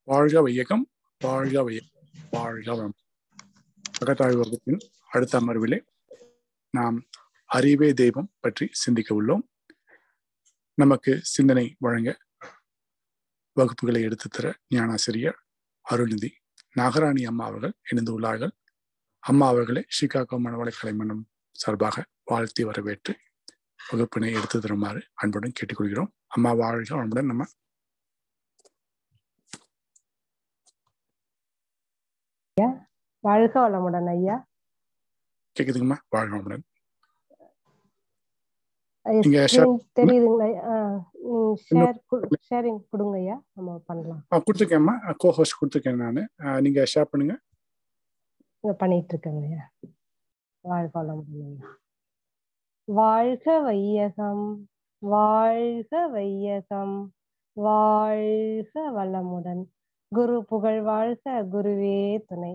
வாழ்க வையகம் வாழ்க வையகம் வாழ்க வளம் அகத்தாய்வு வகுப்பின் அடுத்த அமர்விலே நாம் அறிவே தெய்வம் பற்றி சிந்திக்க உள்ளோம் நமக்கு சிந்தனை வழங்க வகுப்புகளை எடுத்துத் தர ஞானாசிரியர் அருள்நிதி நாகராணி அம்மா அவர்கள் இணைந்து உள்ளார்கள் அம்மா அவர்களை சிகாகோ மனவளை கலைமன்றம் சார்பாக வாழ்த்தி வரவேற்று வகுப்பினை எடுத்து தருமாறு அன்புடன் கேட்டுக்கொள்கிறோம் அம்மா வாழ்க வளமுடன் நம்ம வாழ்க வளமுடன் ஐயா கேக்குதுங்கம்மா வாழ்க வளமுடன் ஐயா, நீங்க screen தெரியுதுங்களா ஷேர் ஷேரிங் கொடுங்க ஐயா நம்ம பண்ணலாம் ஆ, கொடுத்துருக்கேன்மா கோ ஹோஸ்ட் கொடுத்துருக்கேன் நான் நீங்க ஷேர் பண்ணுங்க இங்க பண்ணிட்டு இருக்கேங்க ஐயா வாழ்க வளமுடன் ஐயா வாழ்க வையகம் வாழ்க வையகம் வாழ்க வளமுடன் குரு புகழ் வாழ்க குருவே துணை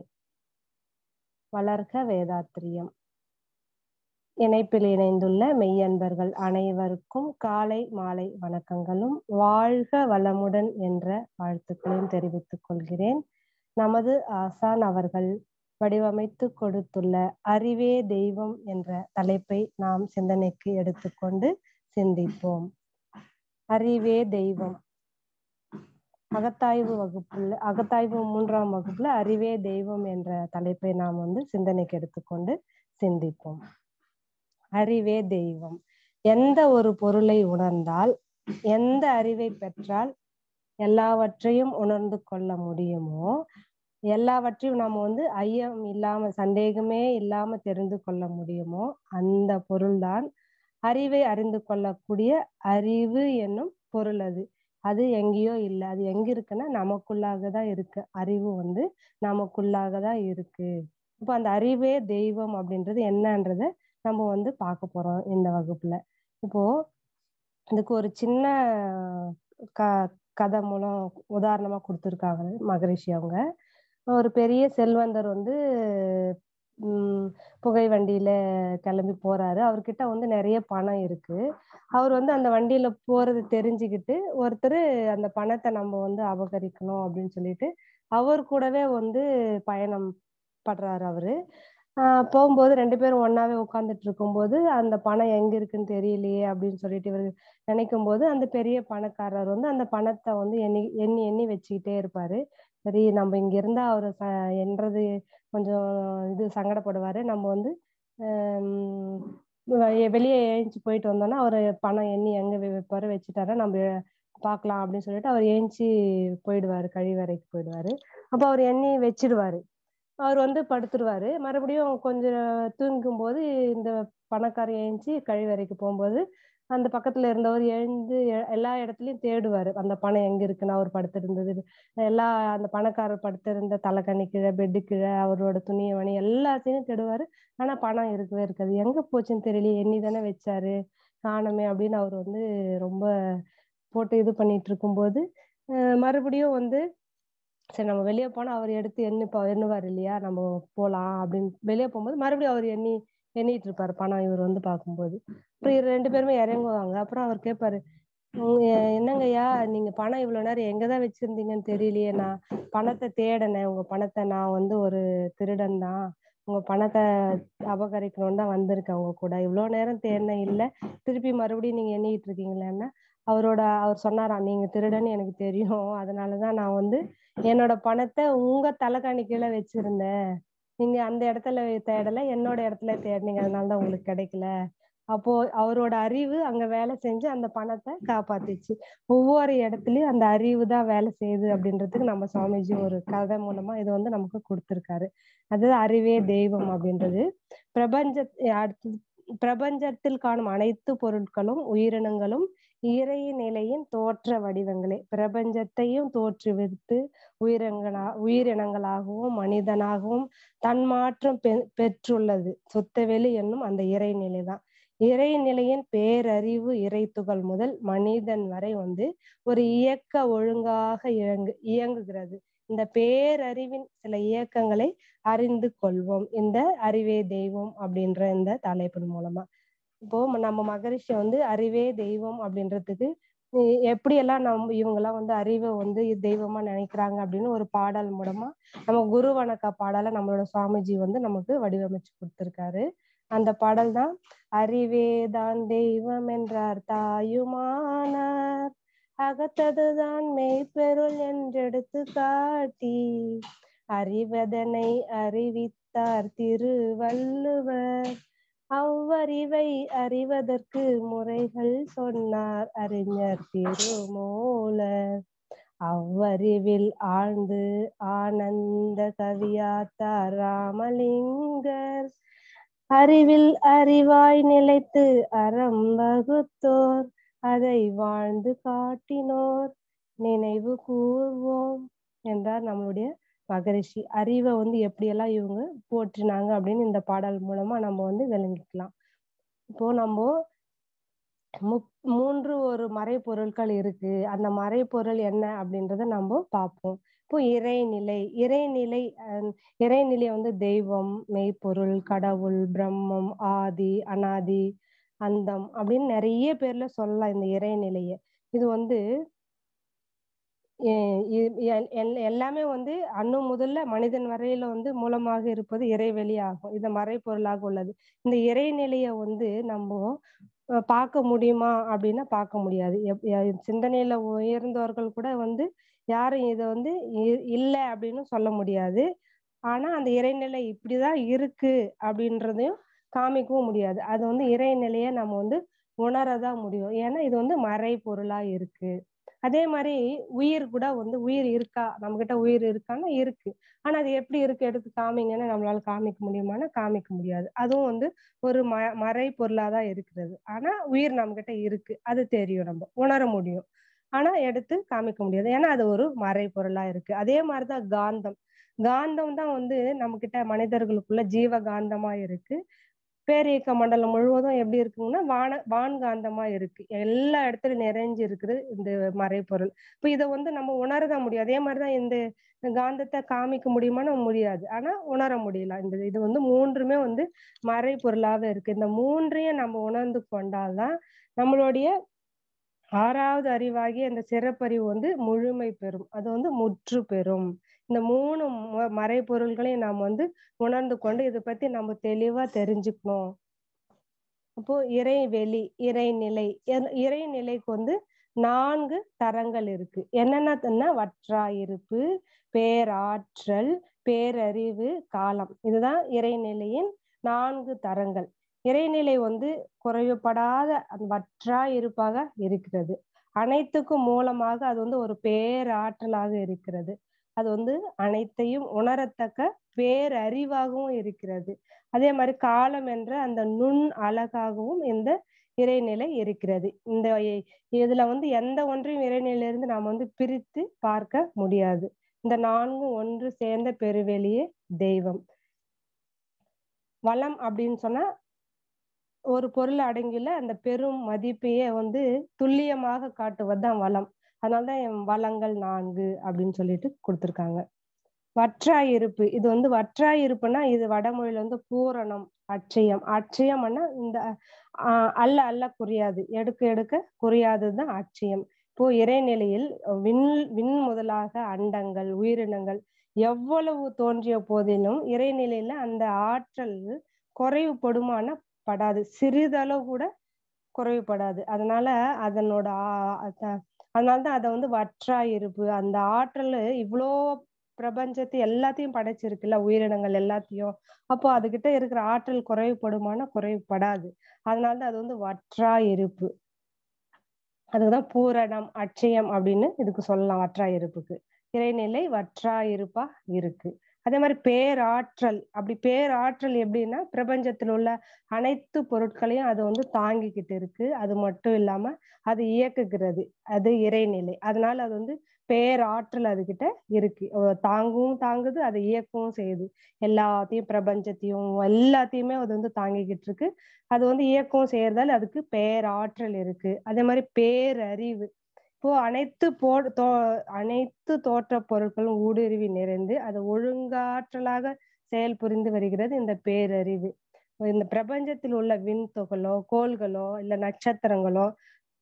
வளர்க வேதாத்திரியம் இணைப்பில் இணைந்துள்ள மெய்யன்பர்கள் அனைவருக்கும் காலை மாலை வணக்கங்களும் வாழ்க வளமுடன் என்ற வாழ்த்துக்களையும் தெரிவித்துக் கொள்கிறேன் நமது ஆசான் அவர்கள் வடிவமைத்து கொடுத்துள்ள அறிவே தெய்வம் என்ற தலைப்பை நாம் சிந்தனைக்கு எடுத்துக்கொண்டு சிந்திப்போம் அறிவே தெய்வம் அகத்தாய்வு வகுப்புல அகத்தாய்வு மூன்றாம் வகுப்புல அறிவே தெய்வம் என்ற தலைப்பை நாம் வந்து சிந்தனைக்கு எடுத்துக்கொண்டு சிந்திப்போம் அறிவே தெய்வம் எந்த ஒரு பொருளை உணர்ந்தால் எந்த அறிவை பெற்றால் எல்லாவற்றையும் உணர்ந்து கொள்ள முடியுமோ எல்லாவற்றையும் நம்ம வந்து ஐயம் இல்லாம சந்தேகமே இல்லாம தெரிந்து கொள்ள முடியுமோ அந்த பொருள்தான் அறிவை அறிந்து கொள்ளக்கூடிய அறிவு என்னும் பொருள் அது அது எங்கேயோ இல்லை அது எங்க இருக்குன்னா நமக்குள்ளாக தான் இருக்கு அறிவு வந்து நமக்குள்ளாக தான் இருக்கு இப்போ அந்த அறிவே தெய்வம் அப்படின்றது என்னன்றத நம்ம வந்து பார்க்க போறோம் இந்த வகுப்புல இப்போ இதுக்கு ஒரு சின்ன க கதை மூலம் உதாரணமா கொடுத்துருக்காங்க மகரிஷி அவங்க ஒரு பெரிய செல்வந்தர் வந்து உம் புகை வண்டியில கிளம்பி போறாரு அவர்கிட்ட வந்து நிறைய பணம் இருக்கு அவர் வந்து அந்த வண்டியில போறது தெரிஞ்சுக்கிட்டு ஒருத்தர் அந்த பணத்தை நம்ம வந்து அபகரிக்கணும் அப்படின்னு சொல்லிட்டு அவர் கூடவே வந்து பயணம் படுறாரு அவரு ஆஹ் போகும்போது ரெண்டு பேரும் ஒன்னாவே உட்காந்துட்டு இருக்கும்போது அந்த பணம் எங்க இருக்குன்னு தெரியலையே அப்படின்னு சொல்லிட்டு இவர் நினைக்கும் போது அந்த பெரிய பணக்காரர் வந்து அந்த பணத்தை வந்து எண்ணி எண்ணி எண்ணி வச்சுக்கிட்டே இருப்பாரு சரி நம்ம இங்க இருந்தா அவரு ச- என்றது கொஞ்சம் இது சங்கடப்படுவாரு நம்ம வந்து ஆஹ் வெ- வெளியே ஏஞ்சி போயிட்டு வந்தோம்னா அவர் பணம் எண்ணி எங்க வை- வைப்பாரு வச்சுட்டாரா நம்ம பார்க்கலாம் அப்படின்னு சொல்லிட்டு அவர் ஏஞ்சி போயிடுவாரு கழிவறைக்கு போயிடுவாரு அப்ப அவர் எண்ணி வச்சிடுவாரு அவர் வந்து படுத்துருவாரு மறுபடியும் கொஞ்சம் தூங்கும் போது இந்த பணக்காரர் எழுந்துச்சு கழிவறைக்கு போகும்போது அந்த பக்கத்துல இருந்தவர் எழுந்து எ- எல்லா இடத்துலயும் தேடுவாரு அந்த பணம் எங்க இருக்குன்னு அவர் படுத்திருந்தது எல்லா அந்த பணக்காரர் படுத்திருந்த தலைக்கணி கீழே பெட்டு கீழே அவரோட துணியை மணி எல்லாத்தையும் தேடுவாரு ஆனா பணம் இருக்கவே இருக்காது எங்க போச்சுன்னு தெரியலையே எண்ணி தானே வச்சாரு காணோமே அப்படின்னு அவர் வந்து ரொம்ப போட்டு இது பண்ணிட்டு இருக்கும்போது அஹ் மறுபடியும் வந்து சரி நம்ம வெளியே போனா அவர் எடுத்து எண்ணிப்பா எண்ணுவார் இல்லையா நம்ம போலாம் அப்படின்னு வெளியே போகும்போது மறுபடியும் அவர் எண்ணி எண்ணிட்டு இருப்பாரு பணம் இவர் வந்து பார்க்கும்போது அப்புறம் இவர் ரெண்டு பேருமே இறங்குவாங்க அப்புறம் அவர் கேட்பாரு "உம் எ- என்னங்கய்யா நீங்க பணம் இவ்வளவு நேரம் எங்கதான் வச்சிருந்தீங்கன்னு தெரியலையே நான் பணத்தை தேடினேன் உங்க பணத்தை நான் வந்து ஒரு திருடன் தான் உங்க பணத்தை அபகரிக்கணும்னு தான் வந்திருக்கேன் உங்க கூட இவ்வளவு நேரம் தேடினேன் இல்ல திருப்பி மறுபடியும் நீங்க எண்ணிட்டு இருக்கீங்களேன்னா அவரோட அவர் சொன்னாராம் நீங்க திருடன்னு எனக்கு தெரியும் அதனாலதான் நான் வந்து என்னோட பணத்தை உங்க தலைகாணி கீழே வச்சிருந்தேன் நீங்க அந்த இடத்துல தேடல என்னோட இடத்துல தேடினீங்க அதனாலதான் உங்களுக்கு கிடைக்கல அப்போ அவரோட அறிவு அங்க வேலை செஞ்சு அந்த பணத்தை காப்பாத்துச்சு ஒவ்வொரு இடத்துலயும் அந்த அறிவு தான் வேலை செய்யுது அப்படின்றதுக்கு நம்ம சுவாமிஜி ஒரு கதை மூலமா இது வந்து நமக்கு கொடுத்திருக்காரு அது அறிவே தெய்வம் அப்படின்றது பிரபஞ்ச அடுத்து பிரபஞ்சத்தில் காணும் அனைத்து பொருட்களும் உயிரினங்களும் இறை நிலையின் தோற்ற வடிவங்களே பிரபஞ்சத்தையும் தோற்றுவித்து உயிரினங்களா உயிரினங்களாகவும் மனிதனாகவும் தன்மாற்றம் பெ பெற்றுள்ளது சுத்தவெளி என்னும் அந்த இறைநிலை தான் இறைநிலையின் பேரறிவு இறைத்துகள் முதல் மனிதன் வரை வந்து ஒரு இயக்க ஒழுங்காக இயங்கு இயங்குகிறது இந்த பேரறிவின் சில இயக்கங்களை அறிந்து கொள்வோம் இந்த அறிவே தெய்வம் அப்படின்ற இந்த தலைப்பின் மூலமா இப்போ நம்ம மகரிஷி வந்து அறிவே தெய்வம் அப்படின்றதுக்கு இ- எப்படியெல்லாம் நம்ம இவங்கெல்லாம் வந்து அறிவை வந்து தெய்வமா நினைக்கிறாங்க அப்படின்னு ஒரு பாடல் மூலமா நம்ம குரு வணக்க பாடலை நம்மளோட சுவாமிஜி வந்து நமக்கு வடிவமைச்சு கொடுத்திருக்காரு அந்த பாடல் தான் அறிவேதான் தெய்வம் என்றார் தாயுமானார் அகத்ததுதான் மெய்ப்பெருள் என்றெடுத்து காட்டி அறிவதனை அறிவித்தார் திருவள்ளுவர் அவ்வறிவை அறிவதற்கு முறைகள் சொன்னார் அறிஞர் திருமூலர் அவ்வறிவில் ஆழ்ந்து ஆனந்த கவியாத்தார் ராமலிங்கர் அறிவில் அறிவாய் நிலைத்து அறம் வகுத்தோர் அதை வாழ்ந்து காட்டினோர் நினைவு கூர்வோம் என்றார் நம்மளுடைய மகரிஷி அறிவை வந்து எப்படியெல்லாம் இவங்க போற்றினாங்க அப்படின்னு இந்த பாடல் மூலமா நம்ம வந்து விளங்கிக்கலாம் இப்போ நம்ம முப் மூன்று ஒரு மறைப்பொருட்கள் இருக்கு அந்த மறைப்பொருள் என்ன அப்படின்றத நம்ம பார்ப்போம் இப்போ இறைநிலை இறைநிலை அஹ், இறைநிலை வந்து தெய்வம் மெய்ப்பொருள் கடவுள் பிரம்மம் ஆதி அனாதி அந்தம் அப்படின்னு நிறைய பேர்ல சொல்லலாம் இந்த இறைநிலைய இது வந்து எ- இ- எல்- எல்- எல்லாமே வந்து அணு முதல்ல மனிதன் வரையில வந்து மூலமாக இருப்பது இறைவெளி ஆகும் இது மறைப்பொருளாக உள்ளது இந்த இறைநிலைய வந்து நம்ம அஹ், பார்க்க முடியுமா அப்படின்னா பார்க்க முடியாது எப்- எ- சிந்தனையில உயர்ந்தவர்கள் கூட வந்து யாரும் இதை வந்து இ- இல்லை அப்படின்னு சொல்ல முடியாது ஆனா அந்த இறைநிலை இப்படிதான் இருக்கு அப்படின்றதையும் காமிக்கவும் முடியாது அது வந்து இறைநிலைய நம்ம வந்து உணரதான் முடியும் ஏன்னா இது வந்து மறைபொருளா இருக்கு அதே மாதிரி உயிர் கூட வந்து உயிர் இருக்கா நம்ம கிட்ட உயிர் இருக்கான்னா இருக்கு ஆனா அது எப்படி இருக்கு எடுத்து காமிங்கன்னா நம்மளால காமிக்க முடியுமான்னா காமிக்க முடியாது அதுவும் வந்து ஒரு ம மறை பொருளாதான் இருக்கிறது ஆனா உயிர் நம்ம கிட்ட இருக்கு அது தெரியும் நம்ம உணர முடியும் ஆனா எடுத்து காமிக்க முடியாது ஏன்னா அது ஒரு மறை பொருளா இருக்கு அதே மாதிரிதான் காந்தம் காந்தம் தான் வந்து நம்ம கிட்ட மனிதர்களுக்குள்ள ஜீவ காந்தமா இருக்கு பேரியக்க மண்டலம் முழுவதும் எப்படி இருக்குங்கன்னா வான வான்காந்தமா இருக்கு எல்லா இடத்துலயும் நிறைஞ்சு இருக்குது இந்த மறைப்பொருள் இப்ப இதை வந்து நம்ம உணரதான் முடியும் அதே மாதிரிதான் இந்த காந்தத்தை காமிக்க முடியுமான்னு முடியாது ஆனா உணர முடியல இந்த இது வந்து மூன்றுமே வந்து மறைப்பொருளாவே இருக்கு இந்த மூன்றையும் நம்ம உணர்ந்து கொண்டால்தான் நம்மளுடைய ஆறாவது அறிவாகிய அந்த சிறப்பறிவு வந்து முழுமை பெறும் அது வந்து முற்று பெறும் இந்த மூணு ம- மறைப்பொருள்களையும் நாம் வந்து உணர்ந்து கொண்டு இதை பத்தி நம்ம தெளிவா தெரிஞ்சுக்கணும் அப்போ இறைவெளி இறைநிலை இற- இறைநிலைக்கு வந்து நான்கு தரங்கள் இருக்கு என்னென்ன வற்றாயிருப்பு பேராற்றல் பேரறிவு காலம் இதுதான் இறைநிலையின் நான்கு தரங்கள் இறைநிலை வந்து குறைவுபடாத அந்த வற்றா இருப்பாக இருக்கிறது அனைத்துக்கும் மூலமாக அது வந்து ஒரு பேராற்றலாக இருக்கிறது அது வந்து அனைத்தையும் உணரத்தக்க பேரறிவாகவும் இருக்கிறது அதே மாதிரி காலம் என்ற அந்த நுண் அழகாகவும் இந்த இறைநிலை இருக்கிறது இந்த இ- இதுல வந்து எந்த ஒன்றையும் இறைநிலையிலிருந்து நாம் வந்து பிரித்து பார்க்க முடியாது இந்த நான்கும் ஒன்று சேர்ந்த பெருவெளியே தெய்வம் வளம் அப்படின்னு சொன்னா ஒரு பொருள் அடங்கியுள்ள அந்த பெரும் மதிப்பையே வந்து துல்லியமாக காட்டுவதுதான் வளம் அதனாலதான் வளங்கள் நான்கு அப்படின்னு சொல்லிட்டு கொடுத்திருக்காங்க வற்றாயிருப்பு இது வந்து வற்றாயிருப்புன்னா இது வடமொழியில வந்து பூரணம் அட்சயம் அட்சயம்னா இந்த ஆஹ் அல்ல அல்ல குறியாது எடுக்க எடுக்க குறியாததுதான் அட்சயம் இப்போ இறைநிலையில் விண் விண் முதலாக அண்டங்கள் உயிரினங்கள் எவ்வளவு தோன்றிய போதிலும் இறைநிலையில அந்த ஆற்றல் குறைவுபடுமான படாது சிறிதளவு கூட குறைவுபடாது அதனால அதனோட ஆ- அத- அதனாலதான் அதை வந்து வற்றாயிருப்பு அந்த ஆற்றல் இவ்வளோ பிரபஞ்சத்தை எல்லாத்தையும் படைச்சிருக்குல்ல உயிரினங்கள் எல்லாத்தையும் அப்போ அதுகிட்ட இருக்கிற ஆற்றல் குறைவுபடுமான குறைவுபடாது அதனாலதான் அது வந்து வற்றா இருப்பு அதுக்குதான் பூரணம் அட்சயம் அப்படின்னு இதுக்கு சொல்லலாம் வற்றா இருப்புக்கு இறைநிலை வற்றா இருப்பா இருக்கு அதே மாதிரி பேராற்றல் அப்படி பேராற்றல் எப்படின்னா பிரபஞ்சத்தில் உள்ள அனைத்து பொருட்களையும் அது வந்து தாங்கிக்கிட்டு இருக்கு அது மட்டும் இல்லாம அது இயக்குகிறது அது இறைநிலை அதனால அது வந்து பேராற்றல் அதுகிட்ட இருக்கு அஹ் தாங்கவும் தாங்குது அதை இயக்கவும் செய்யுது எல்லாத்தையும் பிரபஞ்சத்தையும் எல்லாத்தையுமே அது வந்து தாங்கிக்கிட்டு இருக்கு அது வந்து இயக்கவும் செய்யறதால அதுக்கு பேராற்றல் இருக்கு அதே மாதிரி பேரறிவு இப்போ அனைத்து போ தோ அனைத்து தோற்ற பொருட்களும் ஊடுருவி நிறைந்து அது ஒழுங்காற்றலாக செயல் புரிந்து வருகிறது இந்த பேரறிவு இந்த பிரபஞ்சத்தில் உள்ள விண்துகளோ கோள்களோ இல்ல நட்சத்திரங்களோ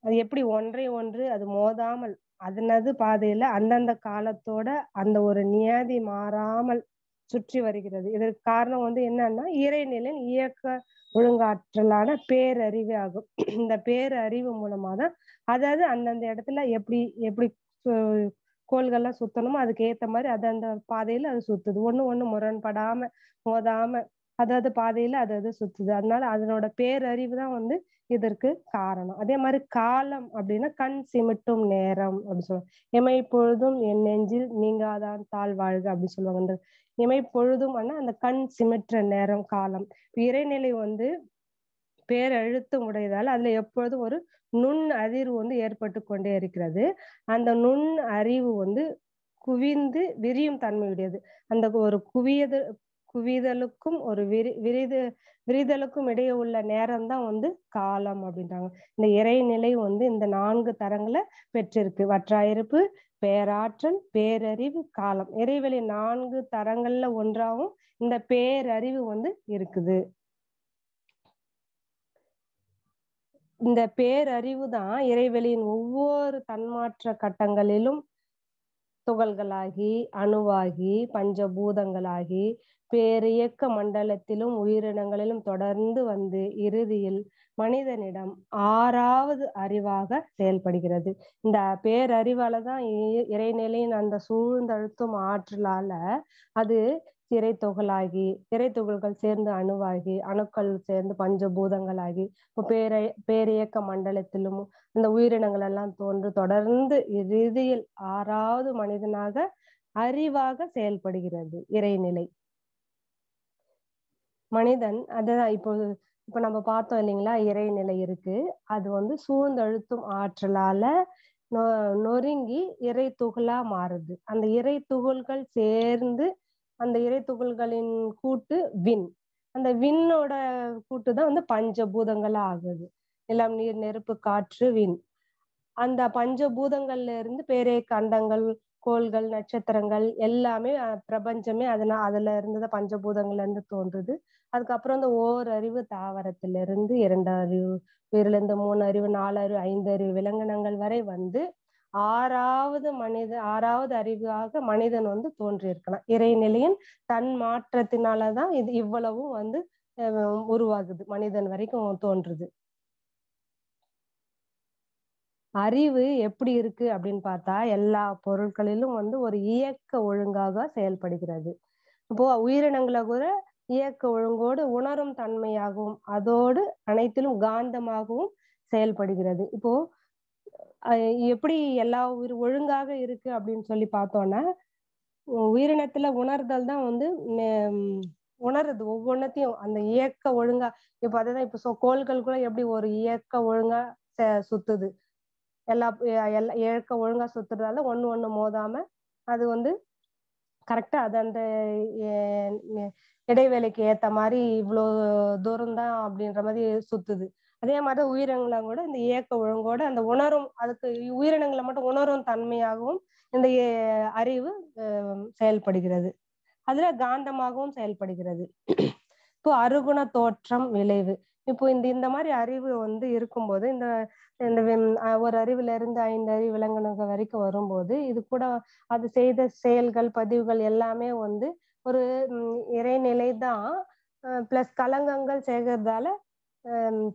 அது எப்படி ஒன்றை ஒன்று அது மோதாமல் அதனது பாதையில அந்தந்த காலத்தோட அந்த ஒரு நியதி மாறாமல் சுற்றி வருகிறது இதற்கு காரணம் வந்து என்னன்னா இறைநிலையின் இயக்க ஒழுங்காற்றலான பேரறிவு ஆகும் இந்த பேரறிவு மூலமா தான் அதாவது அந்தந்த இடத்துல எப்படி எப்படி சு- கோள்கள்லாம் சுத்தணுமோ அதுக்கு ஏத்த மாதிரி அது அந்த பாதையில அது சுத்துது ஒண்ணு ஒண்ணு முரண்படாம மோதாம அதாவது பாதையில அது அது சுத்துது அதனால அதனோட பேரறிவு தான் வந்து இதற்கு காரணம் அதே மாதிரி காலம் அப்படின்னா கண் சிமிட்டும் நேரம் அப்படின்னு சொல்லுவாங்க எமை பொழுதும் என் நெஞ்சில் நீங்காதான் தாழ் வாழ்க அப்படின்னு சொல்லுவாங்க இந்த இமை பொழுதும் ஆனா அந்த கண் சிமிற்ற நேரம் காலம் இறைநிலை வந்து பேரெழுத்து உடையதால் அதுல எப்பொழுதும் ஒரு நுண் அதிர்வு வந்து ஏற்பட்டு கொண்டே இருக்கிறது அந்த நுண் அறிவு வந்து குவிந்து விரியும் தன்மையுடையது அந்த ஒரு குவியது குவிதலுக்கும் ஒரு விரி விரிது விரிதலுக்கும் இடையே உள்ள நேரம் தான் வந்து காலம் அப்படின்றாங்க இந்த இறைநிலை வந்து இந்த நான்கு தரங்களை பெற்றிருக்கு வற்றாயிருப்பு பேராற்றல் பேரறிவு காலம் இறைவெளி நான்கு தரங்கள்ல ஒன்றாகவும் இந்த பேரறிவு வந்து இருக்குது இந்த பேரறிவு தான் இறைவெளியின் ஒவ்வொரு தன்மாற்ற கட்டங்களிலும் துகள்களாகி அணுவாகி பஞ்சபூதங்களாகி பேரியக்க மண்டலத்திலும் உயிரினங்களிலும் தொடர்ந்து வந்து இறுதியில் மனிதனிடம் ஆறாவது அறிவாக செயல்படுகிறது இந்த பேரறிவால தான் இ- இறைநிலையின் அந்த சூழ்ந்தழுத்தும் ஆற்றலால அது இறை துகளாகி இறை துகள்கள் சேர்ந்து அணுவாகி அணுக்கள் சேர்ந்து பஞ்சபூதங்களாகி இப்போ பேர பேரியக்க மண்டலத்திலும் இந்த உயிரினங்கள் எல்லாம் தோன்று தொடர்ந்து இறுதியில் ஆறாவது மனிதனாக அறிவாக செயல்படுகிறது இறைநிலை மனிதன் அதுதான் இப்போ இப்ப நம்ம பார்த்தோம் இல்லைங்களா இறைநிலை இருக்கு அது வந்து சூழ்ந்தழுத்தும் ஆற்றலால நொ- நொறுங்கி இறை துகளா மாறுது அந்த இறை துகள்கள் சேர்ந்து அந்த இறை துகள்களின் கூட்டு விண் அந்த விண்ணோட கூட்டு தான் வந்து பஞ்சபூதங்களா ஆகுது நிலம் நீர் நெருப்பு காற்று விண் அந்த பஞ்சபூதங்கள்ல இருந்து பேரே கண்டங்கள் கோள்கள் நட்சத்திரங்கள் எல்லாமே அஹ், பிரபஞ்சமே அதனா அதுல இருந்து தான் பஞ்சபூதங்கள்ல இருந்து தோன்றுது அதுக்கப்புறம் இந்த ஓர் அறிவு தாவரத்துல இருந்து இரண்டு அறிவு உயிரில இருந்து மூணு அறிவு நாலு அறிவு ஐந்து அறிவு விலங்கினங்கள் வரை வந்து ஆறாவது மனித ஆறாவது அறிவாக மனிதன் வந்து தோன்றியிருக்கலாம் இறைநிலையின் தன் மாற்றத்தினாலதான் இது இவ்வளவும் வந்து அஹ், உருவாகுது மனிதன் வரைக்கும் தோன்றுது அறிவு எப்படி இருக்கு அப்படின்னு பார்த்தா எல்லா பொருட்களிலும் வந்து ஒரு இயக்க ஒழுங்காக செயல்படுகிறது இப்போ உயிரினங்களை கூட இயக்க ஒழுங்கோடு உணரும் தன்மையாகவும் அதோடு அனைத்திலும் காந்தமாகவும் செயல்படுகிறது இப்போ அஹ் எப்படி எல்லா உயிர் ஒழுங்காக இருக்கு அப்படின்னு சொல்லி பார்த்தோம்னா உ- உயிரினத்துல உணர்தல் தான் வந்து ம், உணருது ஒவ்வொன்றத்தையும் அந்த இயக்க ஒழுங்கா இப்ப அதுதான் இப்ப சொ- கோள்கள் கூட எப்படி ஒரு இயக்க ஒழுங்கா ச- சுத்துது எல்லா எல்லா இயக்க ஒழுங்கா சுத்துறதால ஒண்ணு ஒண்ணு மோதாம அது வந்து கரெக்டா அது அந்த எ- எ- இடைவேளைக்கு ஏத்த மாதிரி இவ்வளோ தூரம் தான் அப்படின்ற மாதிரி சுத்துது அதே மாதிரி உயிரினங்களை கூட இந்த இயக்க ஒழுங்கோட அந்த உணரும் அதுக்கு உயிரினங்களை மட்டும் உணரும் தன்மையாகவும் இந்த எ- அறிவு அஹ், செயல்படுகிறது அதுல காந்தமாகவும் செயல்படுகிறது இப்போ அருகுண தோற்றம் விளைவு இப்போ இந்த இந்த மாதிரி அறிவு வந்து இருக்கும்போது இந்த இந்த வெம்- அஹ் ஒரு அறிவுல இருந்து ஐந்து அறிவு விலங்கினங்கள் வரைக்கும் வரும்போது இது கூட அது செய்த செயல்கள் பதிவுகள் எல்லாமே வந்து ஒரு ம், இறைநிலை தான் பிளஸ் கலங்கங்கள் சேர்கிறதால ஹம்,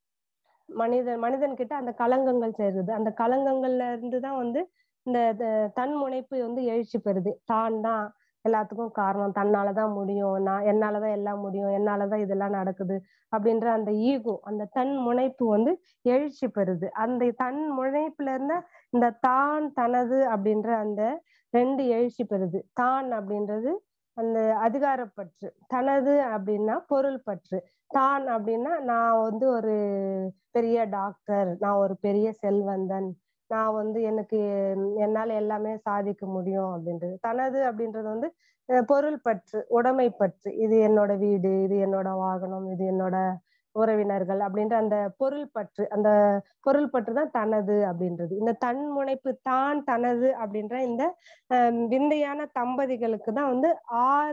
மனிதன் மனிதன் கிட்ட அந்த கலங்கங்கள் சேருது அந்த கலங்கங்கள்ல இருந்து தான் வந்து இந்த த- தன் முனைப்பு வந்து எழுச்சி பெறுது தான் தான் எல்லாத்துக்கும் காரணம் தன்னாலதான் முடியும் நான் என்னாலதான் எல்லாம் முடியும் என்னாலதான் இதெல்லாம் நடக்குது அப்படின்ற அந்த ஈகோ அந்த தன் முனைப்பு வந்து எழுச்சி பெறுது அந்த தன் முனைப்புல இருந்த இந்த தான் தனது அப்படின்ற அந்த ரெண்டு எழுச்சி பெறுது தான் அப்படின்றது அந்த அதிகாரப்பற்று தனது அப்படின்னா பொருள் பற்று தான் அப்படின்னா நான் வந்து ஒரு பெரிய டாக்டர் நான் ஒரு பெரிய செல்வந்தன் நான் வந்து எனக்கு என்னால எல்லாமே சாதிக்க முடியும் அப்படின்றது தனது அப்படின்றது வந்து அஹ், பொருள் பற்று உடைமை பற்று இது என்னோட வீடு இது என்னோட வாகனம் இது என்னோட உறவினர்கள் அப்படின்ற அந்த பொருள் பற்று அந்த பொருள் பற்று தான் தனது அப்படின்றது இந்த தன் முனைப்பு தான் தனது அப்படின்ற இந்த ஹம், விந்தையான தம்பதிகளுக்கு தான் வந்து ஆறு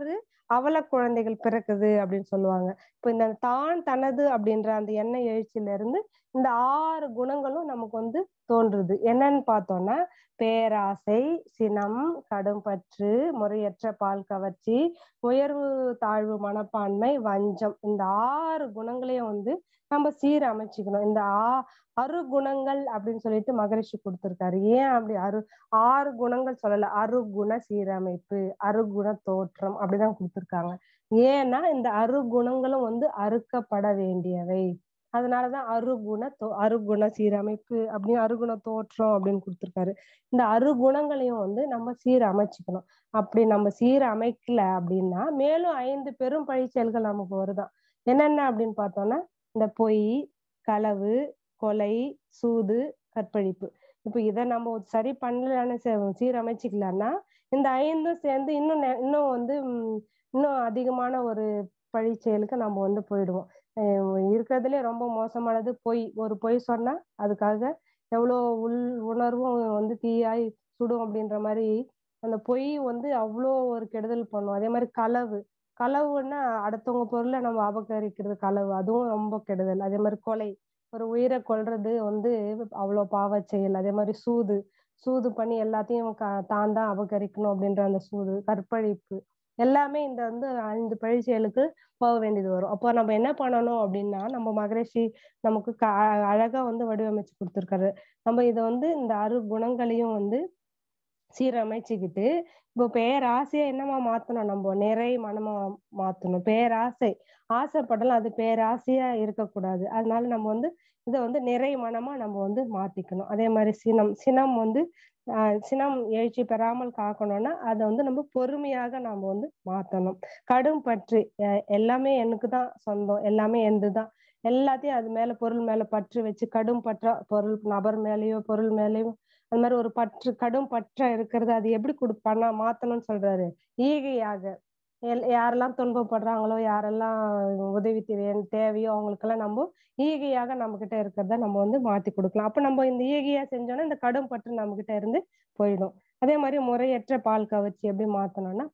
அவல குழந்தைகள் பிறக்குது அப்படின்னு சொல்லுவாங்க இப்ப இந்த தான் தனது அப்படின்ற அந்த எண்ணெய் எழுச்சியில இருந்து இந்த ஆறு குணங்களும் நமக்கு வந்து தோன்றுது என்னன்னு பார்த்தோம்னா பேராசை சினம் கடும்பற்று முறையற்ற பால் கவர்ச்சி உயர்வு தாழ்வு மனப்பான்மை வஞ்சம் இந்த ஆறு குணங்களையும் வந்து நம்ம சீரமைச்சுக்கணும் இந்த ஆ அரு குணங்கள் அப்படின்னு சொல்லிட்டு மகரிஷி கொடுத்திருக்காரு ஏன் அப்படி அரு ஆறு குணங்கள் சொல்லல அருகுண சீரமைப்பு அருகுண தோற்றம் அப்படிதான் கொடுத்திருக்காங்க ஏன்னா இந்த அருகுணங்களும் வந்து அறுக்கப்பட வேண்டியவை அதனாலதான் அருகுண தோ அருகுண சீரமைப்பு அப்படின்னு அருகுண தோற்றம் அப்படின்னு கொடுத்திருக்காரு இந்த அருகுணங்களையும் வந்து நம்ம சீரமைச்சுக்கணும் அப்படி நம்ம சீரமைக்கல அப்படின்னா மேலும் ஐந்து பெரும் பழிச்செயல்கள் நமக்கு வருதான் என்னென்ன அப்படின்னு பார்த்தோம்னா இந்த பொய் களவு கொலை சூது கற்பழிப்பு இப்ப இதை நம்ம சரி பண்ணலன்னு சீரமைச்சுக்கலன்னா இந்த ஐந்தும் சேர்ந்து இன்னும் இன்னும் வந்து இன்னும் அதிகமான ஒரு பழி செயலுக்கு நம்ம வந்து போயிடுவோம் இருக்கிறதுலே ரொம்ப மோசமானது பொய் ஒரு பொய் சொன்னா அதுக்காக எவ்வளோ உள் உணர்வும் வந்து தீயாய் சுடும் அப்படின்ற மாதிரி அந்த பொய் வந்து அவ்வளோ ஒரு கெடுதல் பண்ணும் அதே மாதிரி களவு களவுன்னா அடுத்தவங்க பொருளை நம்ம அபகரிக்கிறது களவு அதுவும் ரொம்ப கெடுதல் அதே மாதிரி கொலை ஒரு உயிரை கொல்றது வந்து அவ்வளோ பாவ செயல் அதே மாதிரி சூது சூது பண்ணி எல்லாத்தையும் தான் தான் அபகரிக்கணும் அப்படின்ற அந்த சூது கற்பழிப்பு எல்லாமே இந்த வந்து ஐந்து பழி செயலுக்கு போக வேண்டியது வரும் அப்போ நம்ம என்ன பண்ணணும் அப்படின்னா நம்ம மகரிஷி நமக்கு க அழகா வந்து வடிவமைச்சு கொடுத்துருக்காரு நம்ம இதை வந்து இந்த அறு குணங்களையும் வந்து சீரமைச்சுக்கிட்டு இப்போ பேராசையை என்னமா மாத்தணும் நம்ம நிறை மனமா மாத்தணும் பேராசை ஆசைப்படலாம் அது பேராசையா இருக்கக்கூடாது அதனால நம்ம வந்து இதை வந்து நிறை மனமா நம்ம வந்து மாத்திக்கணும் அதே மாதிரி சினம் சினம் வந்து ஆஹ் சினம் எழுச்சி பெறாமல் காக்கணும்னா அதை வந்து நம்ம பொறுமையாக நம்ம வந்து மாத்தணும் கடும் பற்று எல்லாமே எனக்கு தான் சொந்தம் எல்லாமே எந்து தான் எல்லாத்தையும் அது மேல பொருள் மேல பற்று வச்சு கடும் பற்றா பொருள் நபர் மேலேயோ பொருள் மேலேயோ அந்த மாதிரி ஒரு பற்று கடும் பற்றா இருக்கிறது அது எப்படி கொடு பண்ண மாத்தணும்னு சொல்றாரு ஈகையாக யாரெல்லாம் துன்பப்படுறாங்களோ யாரெல்லாம் உதவி தேவையோ அவங்களுக்கெல்லாம் நம்ம ஈகையாக நம்ம கிட்ட இருக்கிறத நம்ம வந்து மாத்தி கொடுக்கலாம் அப்ப நம்ம இந்த ஈகையா செஞ்சோம்னா இந்த கடும் பற்று நம்ம கிட்ட இருந்து போயிடும் அதே மாதிரி முறையற்ற பால் கவர்ச்சி எப்படி மாத்தணும்னா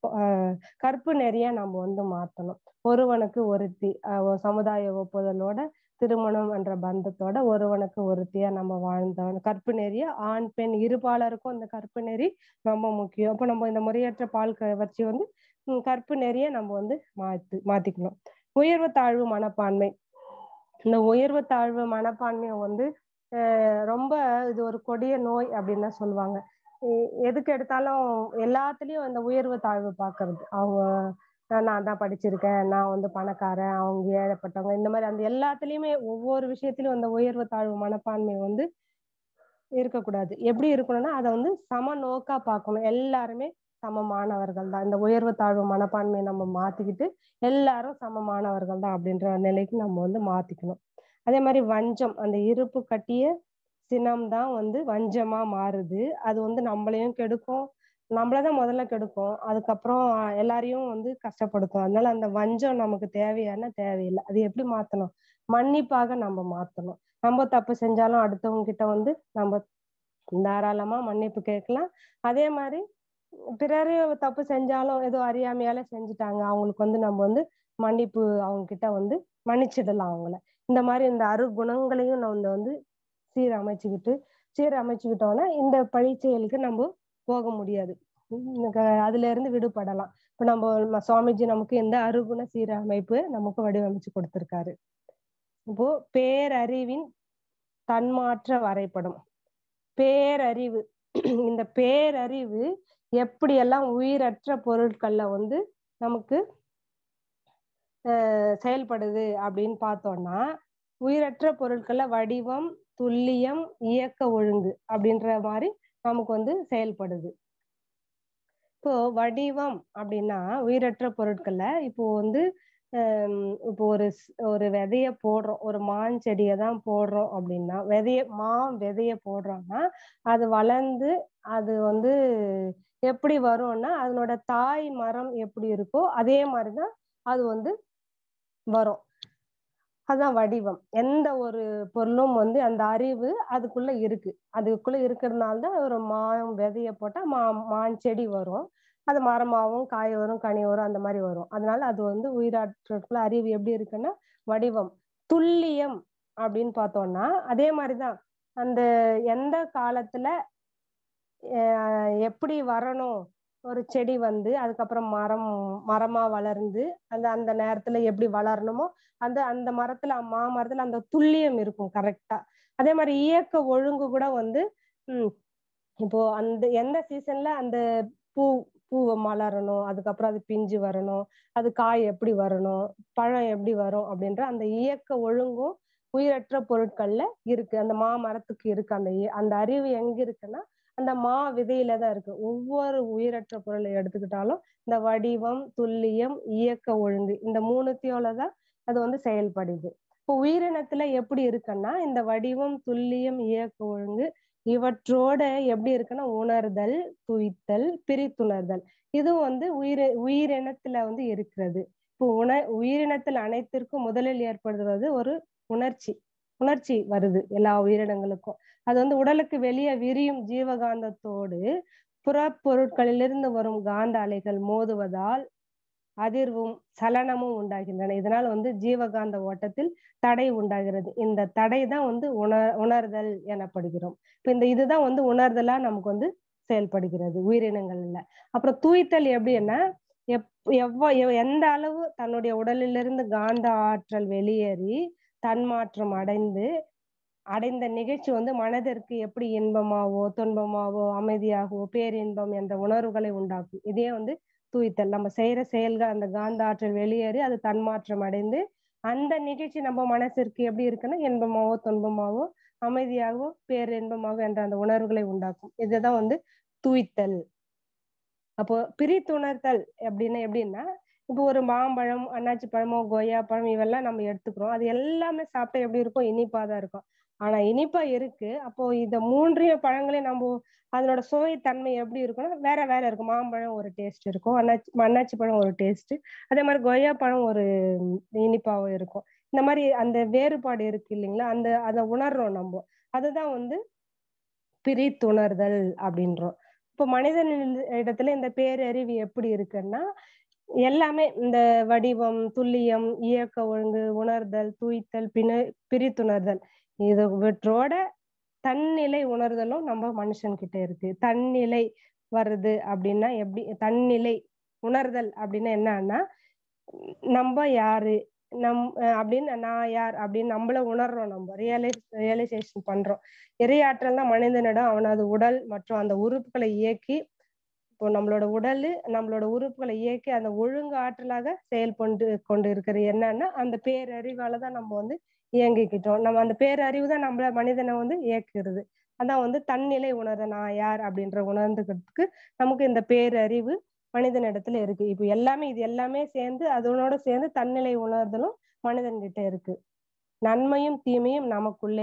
கற்பு நெறிய நம்ம வந்து மாத்தணும் ஒருவனுக்கு ஒருத்தி சமுதாய ஒப்புதலோட திருமணம் என்ற பந்தத்தோட ஒருவனுக்கு ஒருத்தியா நம்ம வாழ்ந்தவன் கற்பு நெறிய ஆண் பெண் இருபாலருக்கும் இந்த கற்பு நெறி ரொம்ப முக்கியம் அப்ப நம்ம இந்த முறையற்ற பால் கவர்ச்சி வந்து கற்பு நெறிய நம்ம வந்து மாத்து மாத்திக்கணும் உயர்வு தாழ்வு மனப்பான்மை இந்த உயர்வு தாழ்வு மனப்பான்மையை வந்து ரொம்ப இது ஒரு கொடிய நோய் அப்படின்னு தான் சொல்லுவாங்க எதுக்கு எடுத்தாலும் எல்லாத்துலயும் அந்த உயர்வு தாழ்வு பாக்குறது அவங்க நான் தான் படிச்சிருக்கேன் நான் வந்து பணக்காரன் அவங்க ஏழைப்பட்டவங்க இந்த மாதிரி அந்த எல்லாத்துலயுமே ஒவ்வொரு விஷயத்திலயும் அந்த உயர்வு தாழ்வு மனப்பான்மை வந்து இருக்கக்கூடாது எப்படி இருக்கணும்னா அதை வந்து சம நோக்கா பார்க்கணும் எல்லாருமே சமமானவர்கள் தான் இந்த உயர்வு தாழ்வு மனப்பான்மையை நம்ம மாத்திக்கிட்டு எல்லாரும் சமமானவர்கள் தான் அப்படின்ற நிலைக்கு நம்ம வந்து மாத்திக்கணும் அதே மாதிரி வஞ்சம் அந்த இருப்பு கட்டிய சினம் தான் வந்து வஞ்சமா மாறுது அது வந்து நம்மளையும் கெடுக்கும் நம்மளதான் முதல்ல கெடுக்கும் அதுக்கப்புறம் எல்லாரையும் வந்து கஷ்டப்படுத்தும் அதனால அந்த வஞ்சம் நமக்கு தேவையான தேவையில்லை அது எப்படி மாத்தணும் மன்னிப்பாக நம்ம மாத்தணும் நம்ம தப்பு செஞ்சாலும் அடுத்தவங்க கிட்ட வந்து நம்ம தாராளமா மன்னிப்பு கேட்கலாம் அதே மாதிரி பிறரே தப்பு செஞ்சாலும் ஏதோ அறியாமையால செஞ்சுட்டாங்க அவங்களுக்கு வந்து நம்ம வந்து மன்னிப்பு அவங்க கிட்ட வந்து மன்னிச்சிடலாம் அவங்கள இந்த மாதிரி இந்த அரு குணங்களையும் நம்ம வந்து சீரமைச்சுக்கிட்டு சீரமைச்சுக்கிட்டோம்னா இந்த பழி செயலுக்கு நம்ம போக முடியாது அதுல இருந்து விடுபடலாம் இப்ப நம்ம சுவாமிஜி நமக்கு இந்த அருகுண சீரமைப்பு நமக்கு வடிவமைச்சு கொடுத்திருக்காரு இப்போ பேரறிவின் தன்மாற்ற வரைபடம் பேரறிவு இந்த பேரறிவு எப்படியெல்லாம் உயிரற்ற பொருட்கள்ல வந்து நமக்கு செயல்படுது அப்படின்னு பார்த்தோம்னா உயிரற்ற பொருட்கள்ல வடிவம் துல்லியம் இயக்க ஒழுங்கு அப்படின்ற மாதிரி நமக்கு வந்து செயல்படுது இப்போ வடிவம் அப்படின்னா உயிரற்ற பொருட்கள்ல இப்போ வந்து இப்போ ஒரு ஒரு விதைய போடுறோம் ஒரு மான் செடியை தான் போடுறோம் அப்படின்னா விதைய மா விதைய போடுறோம்னா அது வளர்ந்து அது வந்து எப்படி வரும்னா அதனோட தாய் மரம் எப்படி இருக்கோ அதே மாதிரிதான் அது வந்து வரும் அதான் வடிவம் எந்த ஒரு பொருளும் வந்து அந்த அறிவு அதுக்குள்ள இருக்கு அதுக்குள்ள இருக்கிறதுனால தான் ஒரு மா விதைய போட்டா மா மான் செடி வரும் அது மரமாவும் காய் வரும் கனி வரும் அந்த மாதிரி வரும் அதனால அது வந்து உயிராற்றலுக்குள்ள அறிவு எப்படி இருக்குன்னா வடிவம் துல்லியம் அப்படின்னு பார்த்தோம்னா அதே மாதிரிதான் அந்த எந்த காலத்துல அஹ் எப்படி வரணும் ஒரு செடி வந்து அதுக்கப்புறம் மரம் மரமா வளர்ந்து அந்த அந்த நேரத்துல எப்படி வளரணுமோ அந்த அந்த மரத்துல மாமரத்துல அந்த துல்லியம் இருக்கும் கரெக்டா அதே மாதிரி இயக்க ஒழுங்கு கூட வந்து உம் இப்போ அந்த எந்த சீசன்ல அந்த பூ பூவை மலரணும் அதுக்கப்புறம் அது பிஞ்சு வரணும் அது காய் எப்படி வரணும் பழம் எப்படி வரும் அப்படின்ற அந்த இயக்க ஒழுங்கும் உயிரற்ற பொருட்கள்ல இருக்கு அந்த மாமரத்துக்கு இருக்கு அந்த இய- அந்த அறிவு எங்க இருக்குன்னா அந்த மா விதையில தான் இருக்கு ஒவ்வொரு உயிரற்ற பொருளை எடுத்துக்கிட்டாலும் இந்த வடிவம் துல்லியம் இயக்க ஒழுங்கு இந்த மூணுத்தையோல தான் அது வந்து செயல்படுது இப்போ உயிரினத்துல எப்படி இருக்குன்னா இந்த வடிவம் துல்லியம் இயக்க ஒழுங்கு இவற்றோட எப்படி இருக்குன்னா உணர்தல் துய்த்தல் பிரித்துணர்தல் இதுவும் வந்து உயிர் உயிரினத்துல வந்து இருக்கிறது இப்போ உண உயிரினத்தில் அனைத்திற்கும் முதலில் ஏற்படுவது ஒரு உணர்ச்சி உணர்ச்சி வருது எல்லா உயிரினங்களுக்கும் அது வந்து உடலுக்கு வெளியே விரியும் ஜீவகாந்தத்தோடு புறப்பொருட்களிலிருந்து வரும் காந்த அலைகள் மோதுவதால் அதிர்வும் சலனமும் உண்டாகின்றன இதனால் வந்து ஜீவகாந்த ஓட்டத்தில் தடை உண்டாகிறது இந்த தடை தான் வந்து உணர் உணர்தல் எனப்படுகிறோம் இப்ப இந்த இதுதான் வந்து உணர்தலா நமக்கு வந்து செயல்படுகிறது உயிரினங்கள்ல அப்புறம் தூய்த்தல் எப்படின்னா எப் எவ்வ எவ்- எந்த அளவு தன்னுடைய உடலிலிருந்து காந்த ஆற்றல் வெளியேறி தன்மாற்றம் அடைந்து அடைந்த நிகழ்ச்சி வந்து மனதிற்கு எப்படி இன்பமாவோ துன்பமாவோ அமைதியாகவோ பேரின்பம் என்ற உணர்வுகளை உண்டாக்கும் இதே வந்து தூய்த்தல் நம்ம செய்யற செயல்கள் அந்த காந்த ஆற்றல் வெளியேறி அது தன்மாற்றம் அடைந்து அந்த நிகழ்ச்சி நம்ம மனசிற்கு எப்படி இருக்குன்னா இன்பமாவோ துன்பமாவோ அமைதியாகவோ பேரின்பமாகவோ என்ற அந்த உணர்வுகளை உண்டாக்கும் இதுதான் வந்து தூய்த்தல் அப்போ பிரித்துணர்த்தல் அப்படின்னா எப்படின்னா இப்போ ஒரு மாம்பழம் அன்னாச்சி பழமோ கொய்யா பழம் இவெல்லாம் நம்ம எடுத்துக்கிறோம் அது எல்லாமே சாப்பிட்டா எப்படி இருக்கும் இனிப்பா தான் இருக்கும் ஆனா இனிப்பா இருக்கு அப்போ இந்த மூன்றையும் பழங்களையும் நம்ம அதனோட சுவை தன்மை எப்படி இருக்கும்னா வேற வேற இருக்கும் மாம்பழம் ஒரு டேஸ்ட் இருக்கும் அன்னாச்சி அன்னாச்சி பழம் ஒரு டேஸ்ட் அதே மாதிரி கொய்யா பழம் ஒரு இனிப்பாவும் இருக்கும் இந்த மாதிரி அந்த வேறுபாடு இருக்கு இல்லைங்களா அந்த அதை உணர்றோம் நம்ம அதுதான் வந்து பிரித்துணர்தல் அப்படின்றோம் இப்போ மனிதன் இடத்துல இந்த பேரறிவு எப்படி இருக்குன்னா எல்லாமே இந்த வடிவம் துல்லியம் இயக்க ஒழுங்கு உணர்தல் தூய்த்தல் பின பிரித்துணர்தல் இது இவற்றோட தன்னிலை உணர்தலும் நம்ம மனுஷன்கிட்ட இருக்கு தன்னிலை வருது அப்படின்னா எப்படி தன்னிலை உணர்தல் அப்படின்னா என்னன்னா நம்ம யாரு நம் அஹ் அப்படின்னு நான் யார் அப்படின்னு நம்மள உணர்றோம் நம்ம ரியலைஸ் ரியலைசேஷன் பண்றோம் இறையாற்றல் தான் மனிதனிடம் அவனது உடல் மற்றும் அந்த உறுப்புகளை இயக்கி இப்போ நம்மளோட உடல் நம்மளோட உறுப்புகளை இயக்கி அந்த ஒழுங்கு ஆற்றலாக செயல்பண்டு கொண்டு இருக்கிறது என்னன்னா அந்த பேரறிவால தான் நம்ம வந்து இயங்கிக்கிட்டோம் நம்ம அந்த பேரறிவு தான் நம்மள மனிதனை வந்து இயக்குறது அதான் வந்து தன்னிலை உணர நான் யார் அப்படின்ற உணர்ந்துக்கிறதுக்கு நமக்கு இந்த பேரறிவு மனிதனிடத்துல இருக்கு இப்போ எல்லாமே இது எல்லாமே சேர்ந்து அதனோட சேர்ந்து தன்னிலை உணர்தலும் மனிதன்கிட்ட இருக்கு நன்மையும் தீமையும் நமக்குள்ளே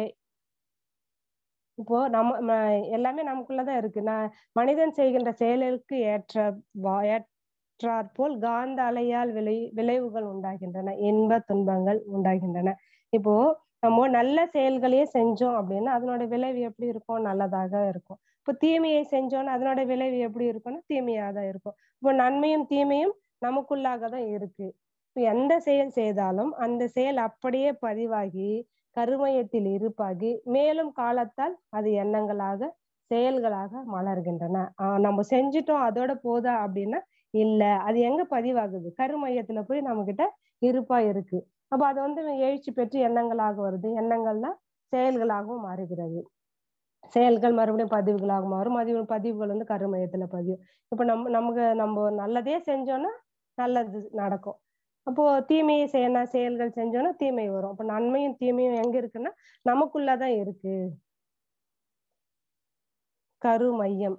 இப்போ நம்ம ம- எல்லாமே நமக்குள்ளதான் இருக்கு நான் மனிதன் செய்கின்ற செயலுக்கு ஏற்ற வா- ஏற்றாற்போல் காந்த அலையால் விளை விளைவுகள் உண்டாகின்றன இன்ப துன்பங்கள் உண்டாகின்றன இப்போ நம்ம நல்ல செயல்களையே செஞ்சோம் அப்படின்னா அதனோட விளைவு எப்படி இருக்கும் நல்லதாக இருக்கும் இப்போ தீமையை செஞ்சோம்னா அதனோட விளைவு எப்படி இருக்கும்னா தீமையாக தான் இருக்கும் இப்போ நன்மையும் தீமையும் நமக்குள்ளாக தான் இருக்கு இப்போ எந்த செயல் செய்தாலும் அந்த செயல் அப்படியே பதிவாகி கருமையத்தில் இருப்பாகி மேலும் காலத்தால் அது எண்ணங்களாக செயல்களாக மலர்கின்றன ஆஹ் நம்ம செஞ்சுட்டோம் அதோட போதா அப்படின்னா இல்ல அது எங்க பதிவாகுது கருமையத்துல போய் நம்ம கிட்ட இருப்பா இருக்கு அப்ப அது வந்து எழுச்சி பெற்று எண்ணங்களாக வருது எண்ணங்கள் தான் செயல்களாகவும் மாறுகிறது செயல்கள் மறுபடியும் பதிவுகளாக மாறும் பதிவு பதிவுகள் வந்து கருமையத்துல பதியும் இப்ப நம்ம நமக்கு நம்ம நல்லதே செஞ்சோம்னா நல்லது நடக்கும் அப்போ தீமையை செய்யணும் செயல்கள் செஞ்சோம்னா தீமை வரும் அப்ப நன்மையும் தீமையும் எங்க இருக்குன்னா நமக்குள்ளதான் இருக்கு கரு மையம்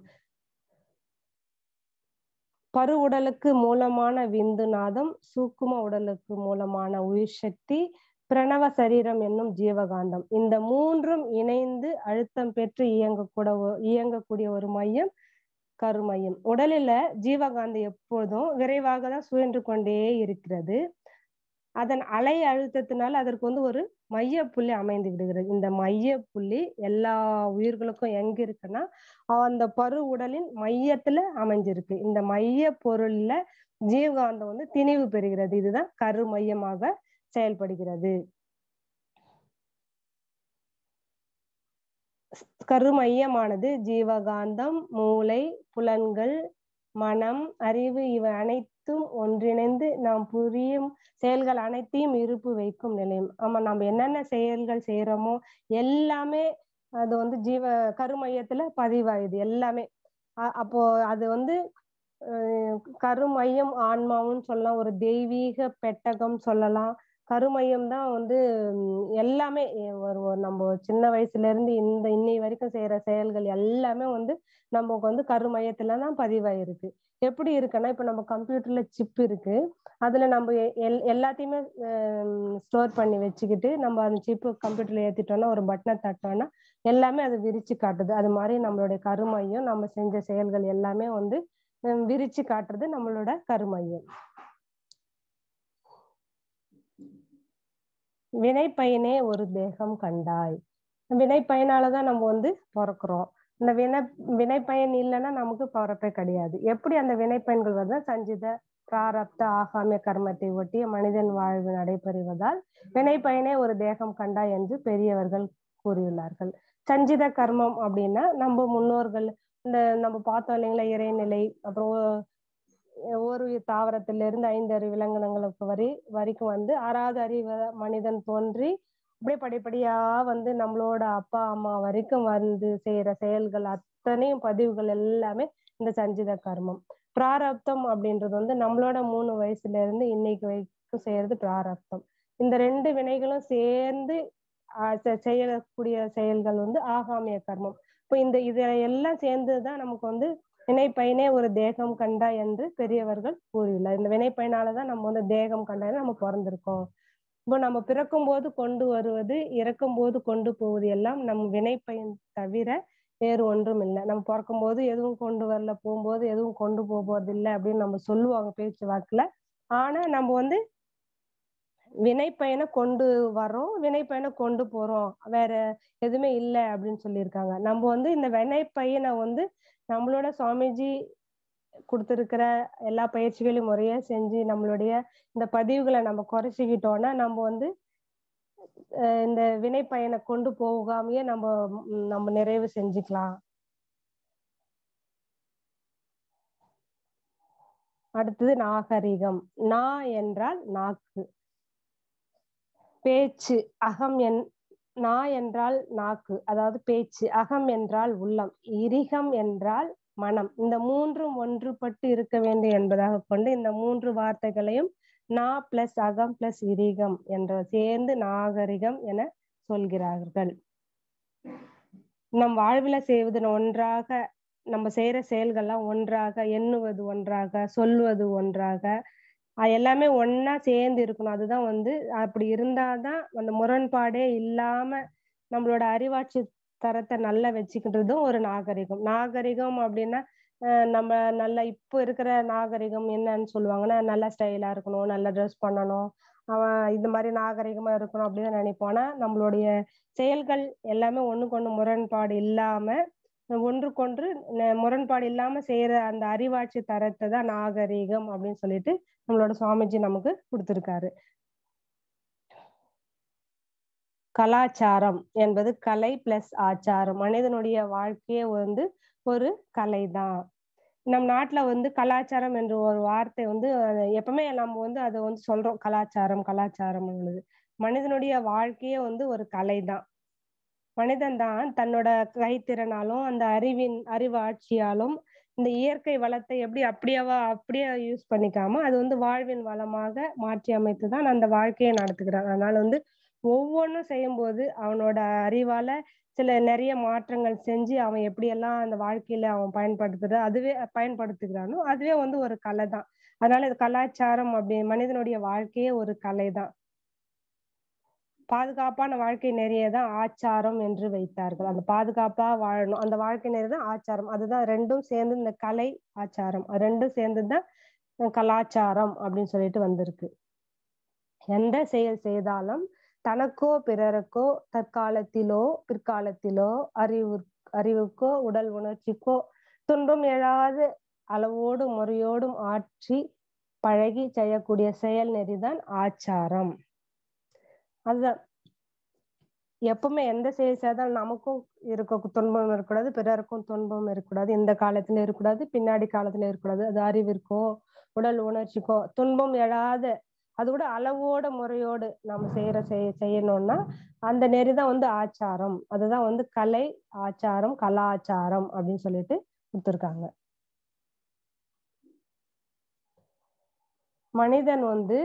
பரு உடலுக்கு மூலமான விந்து நாதம் சூக்கும உடலுக்கு மூலமான உயிர் சக்தி பிரணவ சரீரம் என்னும் ஜீவகாந்தம் இந்த மூன்றும் இணைந்து அழுத்தம் பெற்று இயங்கக்கூட இயங்கக்கூடிய ஒரு மையம் கருமையம் உடலில ஜீவகாந்தம் எப்பொழுதும் விரைவாக தான் சுழன்று கொண்டே இருக்கிறது அதன் அலை அழுத்தத்தினால அதற்கு வந்து ஒரு மைய புள்ளி அமைந்து விடுகிறது இந்த மைய புள்ளி எல்லா உயிர்களுக்கும் எங்க இருக்குன்னா அந்த பரு உடலின் மையத்துல அமைஞ்சிருக்கு இந்த மைய பொருள்ல ஜீவகாந்தம் வந்து திணிவு பெறுகிறது இதுதான் கரு மையமாக செயல்படுகிறது கருமையமானது ஜீவகாந்தம் மூளை புலன்கள் மனம் அறிவு இவை அனைத்தும் ஒன்றிணைந்து நாம் புரியும் செயல்கள் அனைத்தையும் இருப்பு வைக்கும் நிலையம் ஆமா நம்ம என்னென்ன செயல்கள் செய்யறோமோ எல்லாமே அது வந்து ஜீவ கருமையத்துல பதிவாயுது எல்லாமே அப்போ அது வந்து கருமையம் ஆன்மாவும் சொல்லலாம் ஒரு தெய்வீக பெட்டகம் சொல்லலாம் கருமையம் தான் வந்து எல்லாமே ஒரு நம்ம சின்ன வயசுல இருந்து இந்த இன்னை வரைக்கும் செய்யற செயல்கள் எல்லாமே வந்து நமக்கு வந்து கருமையத்துல தான் பதிவாயிருக்கு எப்படி இருக்குன்னா இப்ப நம்ம கம்ப்யூட்டர்ல சிப் இருக்கு அதுல நம்ம எல் எல்லாத்தையுமே ஸ்டோர் பண்ணி வச்சுக்கிட்டு நம்ம அந்த சிப்பு கம்ப்யூட்டர்ல ஏத்திட்டோம்னா ஒரு பட்டனை தட்டோம்னா எல்லாமே அது விரிச்சு காட்டுது அது மாதிரி நம்மளுடைய கருமையம் நம்ம செஞ்ச செயல்கள் எல்லாமே வந்து விரிச்சு காட்டுறது நம்மளோட கருமையம் வினை பயனே ஒரு தேகம் கண்டாய் வினை பயனாலதான் நம்ம வந்து பிறக்கிறோம் இந்த வினை வினை பயன் இல்லைன்னா நமக்கு பிறப்பே கிடையாது எப்படி அந்த வினை பயன்கள் வருதா சஞ்சித பிராரப்த ஆகாமிய கர்மத்தை ஒட்டிய மனிதன் வாழ்வு நடைபெறுவதால் வினை பயனே ஒரு தேகம் கண்டா என்று பெரியவர்கள் கூறியுள்ளார்கள் சஞ்சித கர்மம் அப்படின்னா நம்ம முன்னோர்கள் இந்த நம்ம பார்த்தோம் இல்லைங்களா இறைநிலை அப்புறம் ஒரு தாவரத்துல இருந்து ஐந்து அறிவு விலங்கினங்களுக்கு வரி வரைக்கும் வந்து ஆறாவது அறிவு மனிதன் தோன்றி அப்படியே படிப்படியா வந்து நம்மளோட அப்பா அம்மா வரைக்கும் வந்து செய்யற செயல்கள் அத்தனையும் பதிவுகள் எல்லாமே இந்த சஞ்சித கர்மம் பிராரப்தம் அப்படின்றது வந்து நம்மளோட மூணு வயசுல இருந்து இன்னைக்கு வரைக்கும் செய்யறது பிராரப்தம் இந்த ரெண்டு வினைகளும் சேர்ந்து செய்யக்கூடிய செயல்கள் வந்து ஆகாமிய கர்மம் இப்போ இந்த இத எல்லாம் சேர்ந்துதான் நமக்கு வந்து வினைப்பயனே ஒரு தேகம் கண்டா என்று பெரியவர்கள் கூறியுள்ளார் இந்த வினைப்பயனாலதான் நம்ம வந்து தேகம் கண்டா நம்ம பிறந்திருக்கோம் இப்போ நம்ம பிறக்கும் போது கொண்டு வருவது இறக்கும் போது கொண்டு போவது எல்லாம் நம் வினைப்பயன் தவிர வேறு ஒன்றும் இல்லை நம்ம பிறக்கும் போது எதுவும் கொண்டு வரல போகும்போது எதுவும் கொண்டு போவது இல்லை அப்படின்னு நம்ம சொல்லுவாங்க பேச்சு வாக்குல ஆனா நம்ம வந்து வினைப்பயனை கொண்டு வரோம் வினைப்பயனை கொண்டு போறோம் வேற எதுவுமே இல்லை அப்படின்னு சொல்லியிருக்காங்க நம்ம வந்து இந்த வினைப்பயனை வந்து நம்மளோட சுவாமிஜி கொடுத்துருக்கிற எல்லா பயிற்சிகளையும் முறையா செஞ்சு நம்மளுடைய இந்த பதிவுகளை நம்ம குறைச்சிக்கிட்டோம்னா நம்ம வந்து இந்த வினை பயனை கொண்டு போகாமையே நம்ம நம்ம நிறைவு செஞ்சுக்கலாம் அடுத்தது நாகரிகம் நா என்றால் நாக்கு பேச்சு அகம் என் நா என்றால் நாக்கு அதாவது பேச்சு அகம் என்றால் உள்ளம் இரிகம் என்றால் மனம் இந்த மூன்றும் ஒன்றுபட்டு இருக்க வேண்டும் என்பதாக கொண்டு இந்த மூன்று வார்த்தைகளையும் நா பிளஸ் அகம் பிளஸ் இரிகம் என்ற சேர்ந்து நாகரிகம் என சொல்கிறார்கள் நம் வாழ்வில செய்வது ஒன்றாக நம்ம செய்யற செயல்கள்லாம் ஒன்றாக எண்ணுவது ஒன்றாக சொல்வது ஒன்றாக எல்லாமே ஒன்னா சேர்ந்து இருக்கணும் அதுதான் வந்து அப்படி இருந்தாதான் அந்த முரண்பாடே இல்லாம நம்மளோட அறிவாட்சி தரத்தை நல்லா வச்சுக்கிட்டதும் ஒரு நாகரிகம் நாகரிகம் அப்படின்னா நம்ம நல்ல இப்போ இருக்கிற நாகரிகம் என்னன்னு சொல்லுவாங்கன்னா நல்லா ஸ்டைலா இருக்கணும் நல்லா ட்ரெஸ் பண்ணணும் அவன் இந்த மாதிரி நாகரிகமா இருக்கணும் அப்படின்னு நினைப்போனா நம்மளுடைய செயல்கள் எல்லாமே ஒண்ணுக்கு ஒண்ணு முரண்பாடு இல்லாம ஒன்றுக்கொன்று முரண்பாடு இல்லாம செய்யற அந்த அறிவாட்சி தரத்தை தான் நாகரிகம் அப்படின்னு சொல்லிட்டு நம்மளோட சுவாமிஜி நமக்கு கொடுத்திருக்காரு கலாச்சாரம் என்பது கலை பிளஸ் ஆச்சாரம் மனிதனுடைய வாழ்க்கையே வந்து ஒரு கலை தான் நம் நாட்டுல வந்து கலாச்சாரம் என்ற ஒரு வார்த்தை வந்து எப்பவுமே நம்ம வந்து அதை வந்து சொல்றோம் கலாச்சாரம் கலாச்சாரம் மனிதனுடைய வாழ்க்கையே வந்து ஒரு கலை தான் மனிதன் தான் தன்னோட கைத்திறனாலும் அந்த அறிவின் அறிவு ஆட்சியாலும் இந்த இயற்கை வளத்தை எப்படி அப்படியேவா அப்படியே யூஸ் பண்ணிக்காம அது வந்து வாழ்வின் வளமாக மாற்றி அமைத்து தான் அந்த வாழ்க்கையை நடத்துக்கிறான் அதனால வந்து ஒவ்வொன்றும் செய்யும் போது அவனோட அறிவால சில நிறைய மாற்றங்கள் செஞ்சு அவன் எப்படியெல்லாம் அந்த வாழ்க்கையில அவன் பயன்படுத்துற அதுவே பயன்படுத்துகிறானோ அதுவே வந்து ஒரு கலை தான் அதனால இது கலாச்சாரம் அப்படி மனிதனுடைய வாழ்க்கையே ஒரு கலை தான் பாதுகாப்பான வாழ்க்கை நெறிய தான் ஆச்சாரம் என்று வைத்தார்கள் அந்த பாதுகாப்பா வாழணும் அந்த வாழ்க்கை நெறி தான் ஆச்சாரம் அதுதான் ரெண்டும் சேர்ந்து இந்த கலை ஆச்சாரம் அது ரெண்டும் சேர்ந்துதான் கலாச்சாரம் அப்படின்னு சொல்லிட்டு வந்திருக்கு எந்த செயல் செய்தாலும் தனக்கோ பிறருக்கோ தற்காலத்திலோ பிற்காலத்திலோ அறிவு அறிவுக்கோ உடல் உணர்ச்சிக்கோ துன்பம் எழாது அளவோடு முறையோடும் ஆற்றி பழகி செய்யக்கூடிய செயல் நெறிதான் ஆச்சாரம் அதுதான் எப்பவுமே எந்த செயல் செய்தால் நமக்கும் இருக்க துன்பம் இருக்கக்கூடாது பிறருக்கும் துன்பம் இருக்கக்கூடாது இந்த காலத்துல இருக்கக்கூடாது பின்னாடி காலத்துல இருக்கக்கூடாது அது அறிவிற்கோ உடல் உணர்ச்சிக்கோ துன்பம் எழாத அது கூட அளவோட முறையோடு நம்ம செய்யற செய் செய்யணும்னா அந்த நெறிதான் வந்து ஆச்சாரம் அதுதான் வந்து கலை ஆச்சாரம் கலாச்சாரம் அப்படின்னு சொல்லிட்டு கொடுத்துருக்காங்க மனிதன் வந்து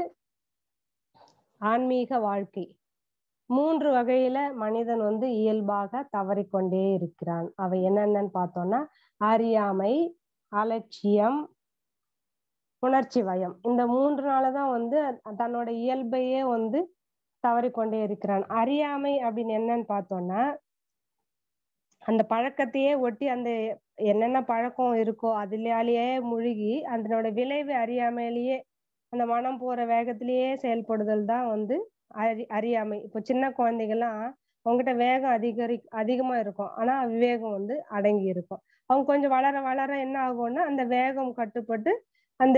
ஆன்மீக வாழ்க்கை மூன்று வகையில மனிதன் வந்து இயல்பாக தவறிக்கொண்டே இருக்கிறான் அவை என்னென்னு பார்த்தோம்னா அறியாமை அலட்சியம் உணர்ச்சி வயம் இந்த மூன்று நாளதான் வந்து தன்னோட இயல்பையே வந்து தவறிக்கொண்டே இருக்கிறான் அறியாமை அப்படின்னு என்னன்னு பார்த்தோம்னா அந்த பழக்கத்தையே ஒட்டி அந்த என்னென்ன பழக்கம் இருக்கோ அதுலயாலேயே முழுகி அதனோட விளைவு அறியாமையிலேயே அந்த மனம் போற வேகத்திலேயே செயல்படுதல் தான் வந்து அறி அறியாமை இப்போ சின்ன குழந்தைகள்லாம் அவங்ககிட்ட வேகம் அதிகரி அதிகமா இருக்கும் ஆனா விவேகம் வந்து அடங்கி இருக்கும் அவங்க கொஞ்சம் வளர வளர என்ன ஆகும்னா அந்த வேகம் கட்டுப்பட்டு அந்த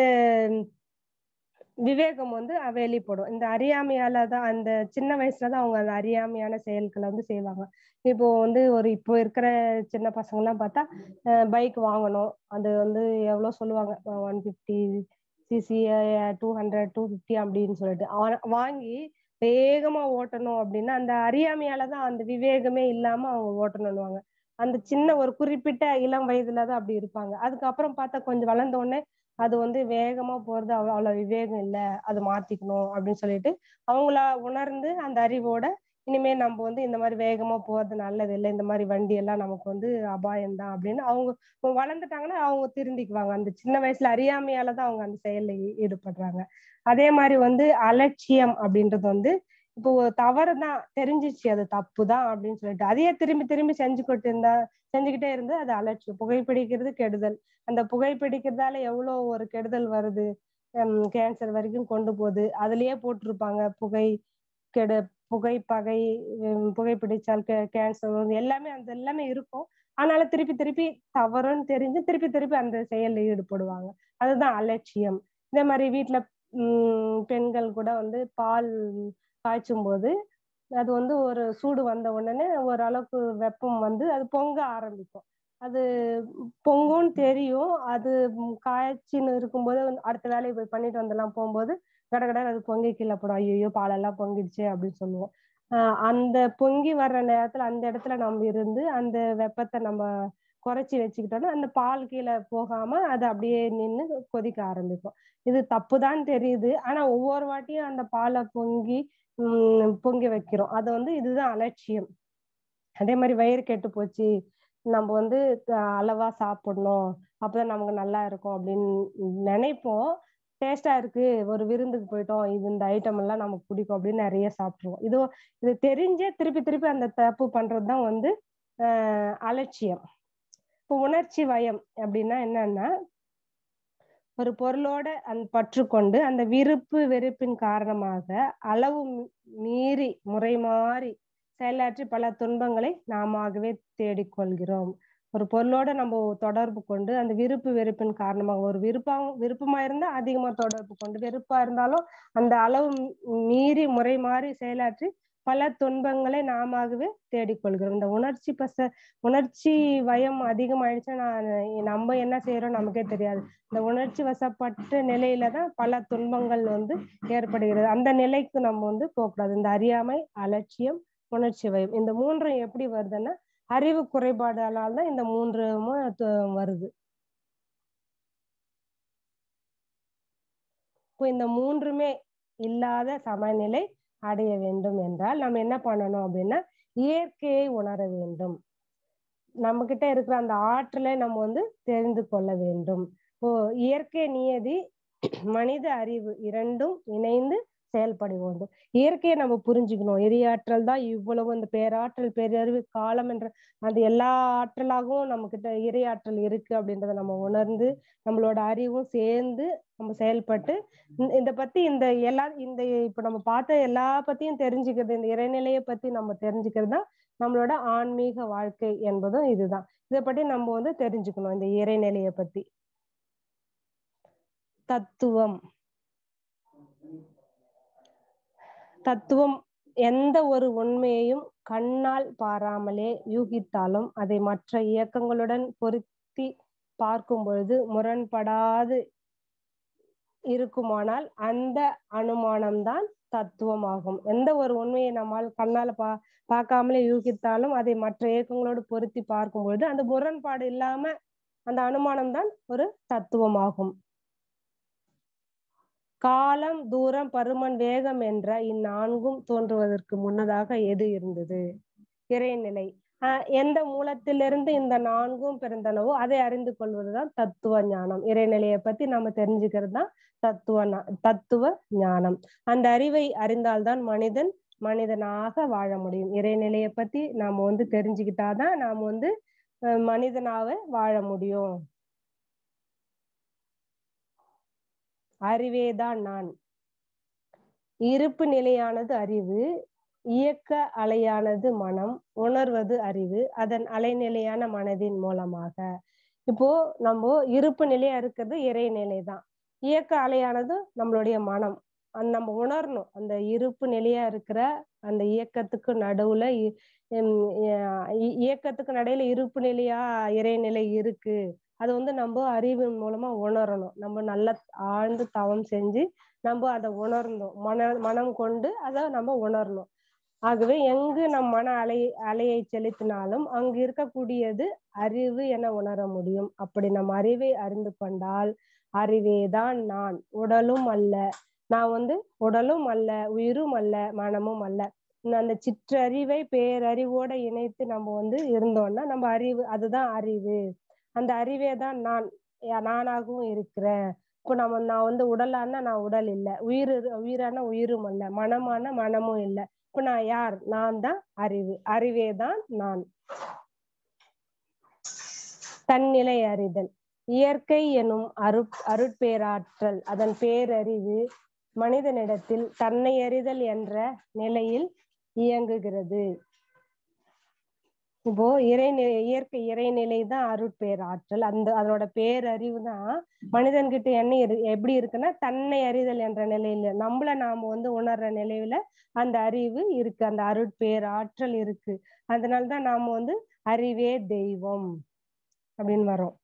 விவேகம் வந்து வெளிப்படும் இந்த அறியாமையால தான் அந்த சின்ன வயசுலதான் அவங்க அந்த அறியாமையான செயல்களை வந்து செய்வாங்க இப்போ வந்து ஒரு இப்போ இருக்கிற சின்ன பசங்க எல்லாம் பார்த்தா பைக் வாங்கணும் அது வந்து எவ்வளவு சொல்லுவாங்க one fifty CC two hundred two fifty அப்படின்னு சொல்லிட்டு வாங்கி வேகமா ஓட்டணும் அப்படின்னா அந்த அறியாமையாலதான் அந்த விவேகமே இல்லாம அவங்க ஓட்டணும்னுவாங்க அந்த சின்ன ஒரு குறிப்பிட்ட இளம் வயதுலதான் அப்படி இருப்பாங்க அதுக்கப்புறம் பார்த்தா கொஞ்சம் வளர்ந்த உடனே அது வந்து வேகமா போறது அவ்வளவு அவ்வளவு விவேகம் இல்ல அது மாத்திக்கணும் அப்படின்னு சொல்லிட்டு அவங்களா உணர்ந்து அந்த அறிவோட இனிமே நம்ம வந்து இந்த மாதிரி வேகமா போறது நல்லது இல்லை இந்த மாதிரி வண்டி எல்லாம் நமக்கு வந்து அபாயம் தான் அப்படின்னு அவங்க வளர்ந்துட்டாங்கன்னா அவங்க திருந்திக்குவாங்க அந்த சின்ன வயசுல அறியாமையாலதான் அவங்க அந்த செயல்ல ஈடுபடுறாங்க அதே மாதிரி வந்து அலட்சியம் அப்படின்றது வந்து இப்போ தவறுதான் தெரிஞ்சிச்சு அது தப்பு தான் அப்படின்னு சொல்லிட்டு அதையே திரும்பி திரும்பி செஞ்சுக்கிட்டு இருந்தா செஞ்சுக்கிட்டே இருந்து அது அலட்சியம் புகைப்பிடிக்கிறது கெடுதல் அந்த புகைப்பிடிக்கிறதால எவ்வளவு ஒரு கெடுதல் வருது கேன்சர் வரைக்கும் கொண்டு போகுது அதுலயே போட்டிருப்பாங்க புகை கெடு புகைப்பகை புகைப்பிடிச்சால் கேன்சர் வந்து எல்லாமே அந்த எல்லாமே இருக்கும் ஆனாலும் திருப்பி திருப்பி தவறுன்னு தெரிஞ்சு திருப்பி திருப்பி அந்த செயல்ல ஈடுபடுவாங்க அதுதான் அலட்சியம் இதே மாதிரி வீட்டுல உம் பெண்கள் கூட வந்து பால் காய்ச்சும் போது அது வந்து ஒரு சூடு வந்த உடனே ஒரு அளவுக்கு வெப்பம் வந்து அது பொங்க ஆரம்பிக்கும் அது பொங்கும்னு தெரியும் அது காய்ச்சின்னு இருக்கும்போது அடுத்த வேலையை போய் பண்ணிட்டு வந்துடலாம் போகும்போது கடகட அது பொங்கி கீழே போடும் ஐயோ பாலெல்லாம் பொங்கிடுச்சு அப்படின்னு சொல்லுவோம் ஆஹ் அந்த பொங்கி வர்ற நேரத்துல அந்த இடத்துல நம்ம இருந்து அந்த வெப்பத்தை நம்ம குறைச்சி வச்சுக்கிட்டோம்னா அந்த பால் கீழே போகாம அது அப்படியே நின்று கொதிக்க ஆரம்பிக்கும் இது தப்புதான் தெரியுது ஆனா ஒவ்வொரு வாட்டியும் அந்த பாலை பொங்கி உம் பொங்கி வைக்கிறோம் அது வந்து இதுதான் அலட்சியம் அதே மாதிரி வயிறு கெட்டு போச்சு நம்ம வந்து அளவா சாப்பிடணும் அப்பதான் நமக்கு நல்லா இருக்கும் அப்படின்னு நினைப்போம் டேஸ்டா இருக்கு ஒரு விருந்துக்கு போயிட்டோம் இது இந்த ஐட்டம் எல்லாம் நமக்கு பிடிக்கும் அப்படின்னு நிறைய சாப்பிடுவோம் இது இது தெரிஞ்சே திருப்பி திருப்பி அந்த தப்பு பண்றதுதான் வந்து ஆஹ் அலட்சியம் இப்போ உணர்ச்சி வயம் அப்படின்னா என்னன்னா ஒரு பொருளோட அந்த பற்று கொண்டு அந்த விருப்பு வெறுப்பின் காரணமாக அளவு மீறி முறை மாறி செயலாற்றி பல துன்பங்களை நாமவே தேடிக்கொள்கிறோம் ஒரு பொருளோட நம்ம தொடர்பு கொண்டு அந்த விருப்பு வெறுப்பின் காரணமாக ஒரு விருப்பம் விருப்பமா இருந்தா அதிகமா தொடர்பு கொண்டு வெறுப்பா இருந்தாலும் அந்த அளவு மீறி முறை மாறி செயலாற்றி பல துன்பங்களை நாமவே தேடிக்கொள்கிறோம் இந்த உணர்ச்சி பச உணர்ச்சி வயம் அதிகமாயிடுச்சுன்னா நான் நம்ம என்ன செய்யறோம் நமக்கே தெரியாது இந்த உணர்ச்சி வசப்பட்ட நிலையில தான் பல துன்பங்கள் வந்து ஏற்படுகிறது அந்த நிலைக்கு நம்ம வந்து போகக்கூடாது இந்த அறியாமை அலட்சியம் உணர்ச்சி வயம் இந்த மூன்றும் எப்படி வருதுன்னா அறிவு குறைபாடால தான் இந்த மூன்றுமும் வருது இப்போ இந்த மூன்றுமே இல்லாத சமநிலை அடைய வேண்டும் என்றால் நம்ம என்ன பண்ணணும் அப்படின்னா இயற்கையை உணர வேண்டும் நம்ம கிட்ட இருக்கிற அந்த ஆற்றலை நம்ம வந்து தெரிந்து கொள்ள வேண்டும் இப்போ இயற்கை நியதி மனித அறிவு இரண்டும் இணைந்து செயல்பட வேண்டும் இயற்கையை நம்ம புரிஞ்சுக்கணும் இறையாற்றல் தான் இவ்வளவு அந்த பேராற்றல் பேரறிவு காலம் என்ற அந்த எல்லா ஆற்றலாகவும் நம்ம கிட்ட இறையாற்றல் இருக்கு அப்படின்றத நம்ம உணர்ந்து நம்மளோட அறிவும் சேர்ந்து நம்ம செயல்பட்டு இந்த பத்தி இந்த எல்லா இந்த இப்ப நம்ம பார்த்த எல்லா பத்தியும் தெரிஞ்சுக்கிறது இந்த இறைநிலையை பத்தி நம்ம தெரிஞ்சுக்கிறது தான் நம்மளோட ஆன்மீக வாழ்க்கை என்பதும் இதுதான் இதை பத்தி நம்ம வந்து தெரிஞ்சுக்கணும் இந்த இறைநிலையை பத்தி தத்துவம் தத்துவம் எந்த ஒரு உண்மையையும் கண்ணால் பாராமலே யூகித்தாலும் அதை மற்ற இயக்கங்களுடன் பொருத்தி பார்க்கும் பொழுது முரண்படாது இருக்குமானால் அந்த அனுமானம்தான் தத்துவமாகும் எந்த ஒரு உண்மையை நம்மால் கண்ணால பா பார்க்காமலே யூகித்தாலும் அதை மற்ற இயக்கங்களோடு பொருத்தி பார்க்கும் பொழுது அந்த முரண்பாடு இல்லாம அந்த அனுமானம் தான் ஒரு தத்துவமாகும் காலம் தூரம் பருமன் வேகம் என்ற இந்நான்கும் தோன்றுவதற்கு முன்னதாக எது இருந்தது இறைநிலை ஆஹ் எந்த மூலத்திலிருந்து இந்த நான்கும் பிறந்தனவோ அதை அறிந்து கொள்வதுதான் தத்துவ ஞானம் இறைநிலையை பத்தி நம்ம தெரிஞ்சுக்கிறது தான் தத்துவ தத்துவ ஞானம் அந்த அறிவை அறிந்தால்தான் மனிதன் மனிதனாக வாழ முடியும் இறைநிலையை பத்தி நாம வந்து தெரிஞ்சுக்கிட்டாதான் நாம வந்து மனிதனாக வாழ முடியும் அறிவேதான் நான் இருப்பு நிலையானது அறிவு இயக்க அலையானது மனம் உணர்வது அறிவு அதன் அலைநிலையான மனதின் மூலமாக இப்போ நம்ம இருப்பு நிலையா இருக்கிறது இறைநிலை தான் இயக்க அலையானது நம்மளுடைய மனம் அந்த நம்ம உணரணும் அந்த இருப்பு நிலையா இருக்கிற அந்த இயக்கத்துக்கு நடுவுல இயக்கத்துக்கு நடுவுல இருப்பு நிலையா இறைநிலை இருக்கு அது வந்து நம்ம அறிவின் மூலமா உணரணும் நம்ம நல்லா ஆழ்ந்து தவம் செஞ்சு நம்ம அதை உணர்ந்தோம் மன மனம் கொண்டு அதை நம்ம உணரணும் ஆகவே எங்கு நம் மன அலை அலையை செலுத்தினாலும் அங்கு இருக்கக்கூடியது அறிவு என உணர முடியும் அப்படி நம் அறிவை அறிந்து கொண்டால் அறிவேதான் நான் உடலும் அல்ல நான் வந்து உடலும் அல்ல உயிரும் அல்ல மனமும் அல்ல அந்த சிற்றறிவை பேரறிவோட இணைத்து நம்ம வந்து இருந்தோம்னா நம்ம அறிவு அதுதான் அறிவு அந்த அறிவே தான் நான் நானாகவும் இருக்கிறேன் இப்போ நம்ம நான் வந்து உடலான நான் உடல் இல்லை உயிர் உயிரான உயிரும் அல்ல மனமான மனமும் இல்லை இப்ப நான் யார் நான் தான் அறிவு அறிவே தான் நான் தன்னிலை அறிதல் இயற்கை எனும் அரு அருட்பேராற்றல் அதன் பேரறிவு மனிதனிடத்தில் தன்னை அறிதல் என்ற நிலையில் இயங்குகிறது இப்போ இறைநிலை இயற்கை இறைநிலை தான் அருட்பேராற்றல் அந்த அதனோட பேரறிவு தான் மனிதன்கிட்ட என்ன இரு எப்படி இருக்குன்னா தன்னை அறிதல் என்ற நிலையில நம்மள நாம வந்து உணர்ற நிலையில அந்த அறிவு இருக்கு அந்த அருட்பேராற்றல் இருக்கு அதனாலதான் நாம வந்து அறிவே தெய்வம் அப்படின்னு வரோம்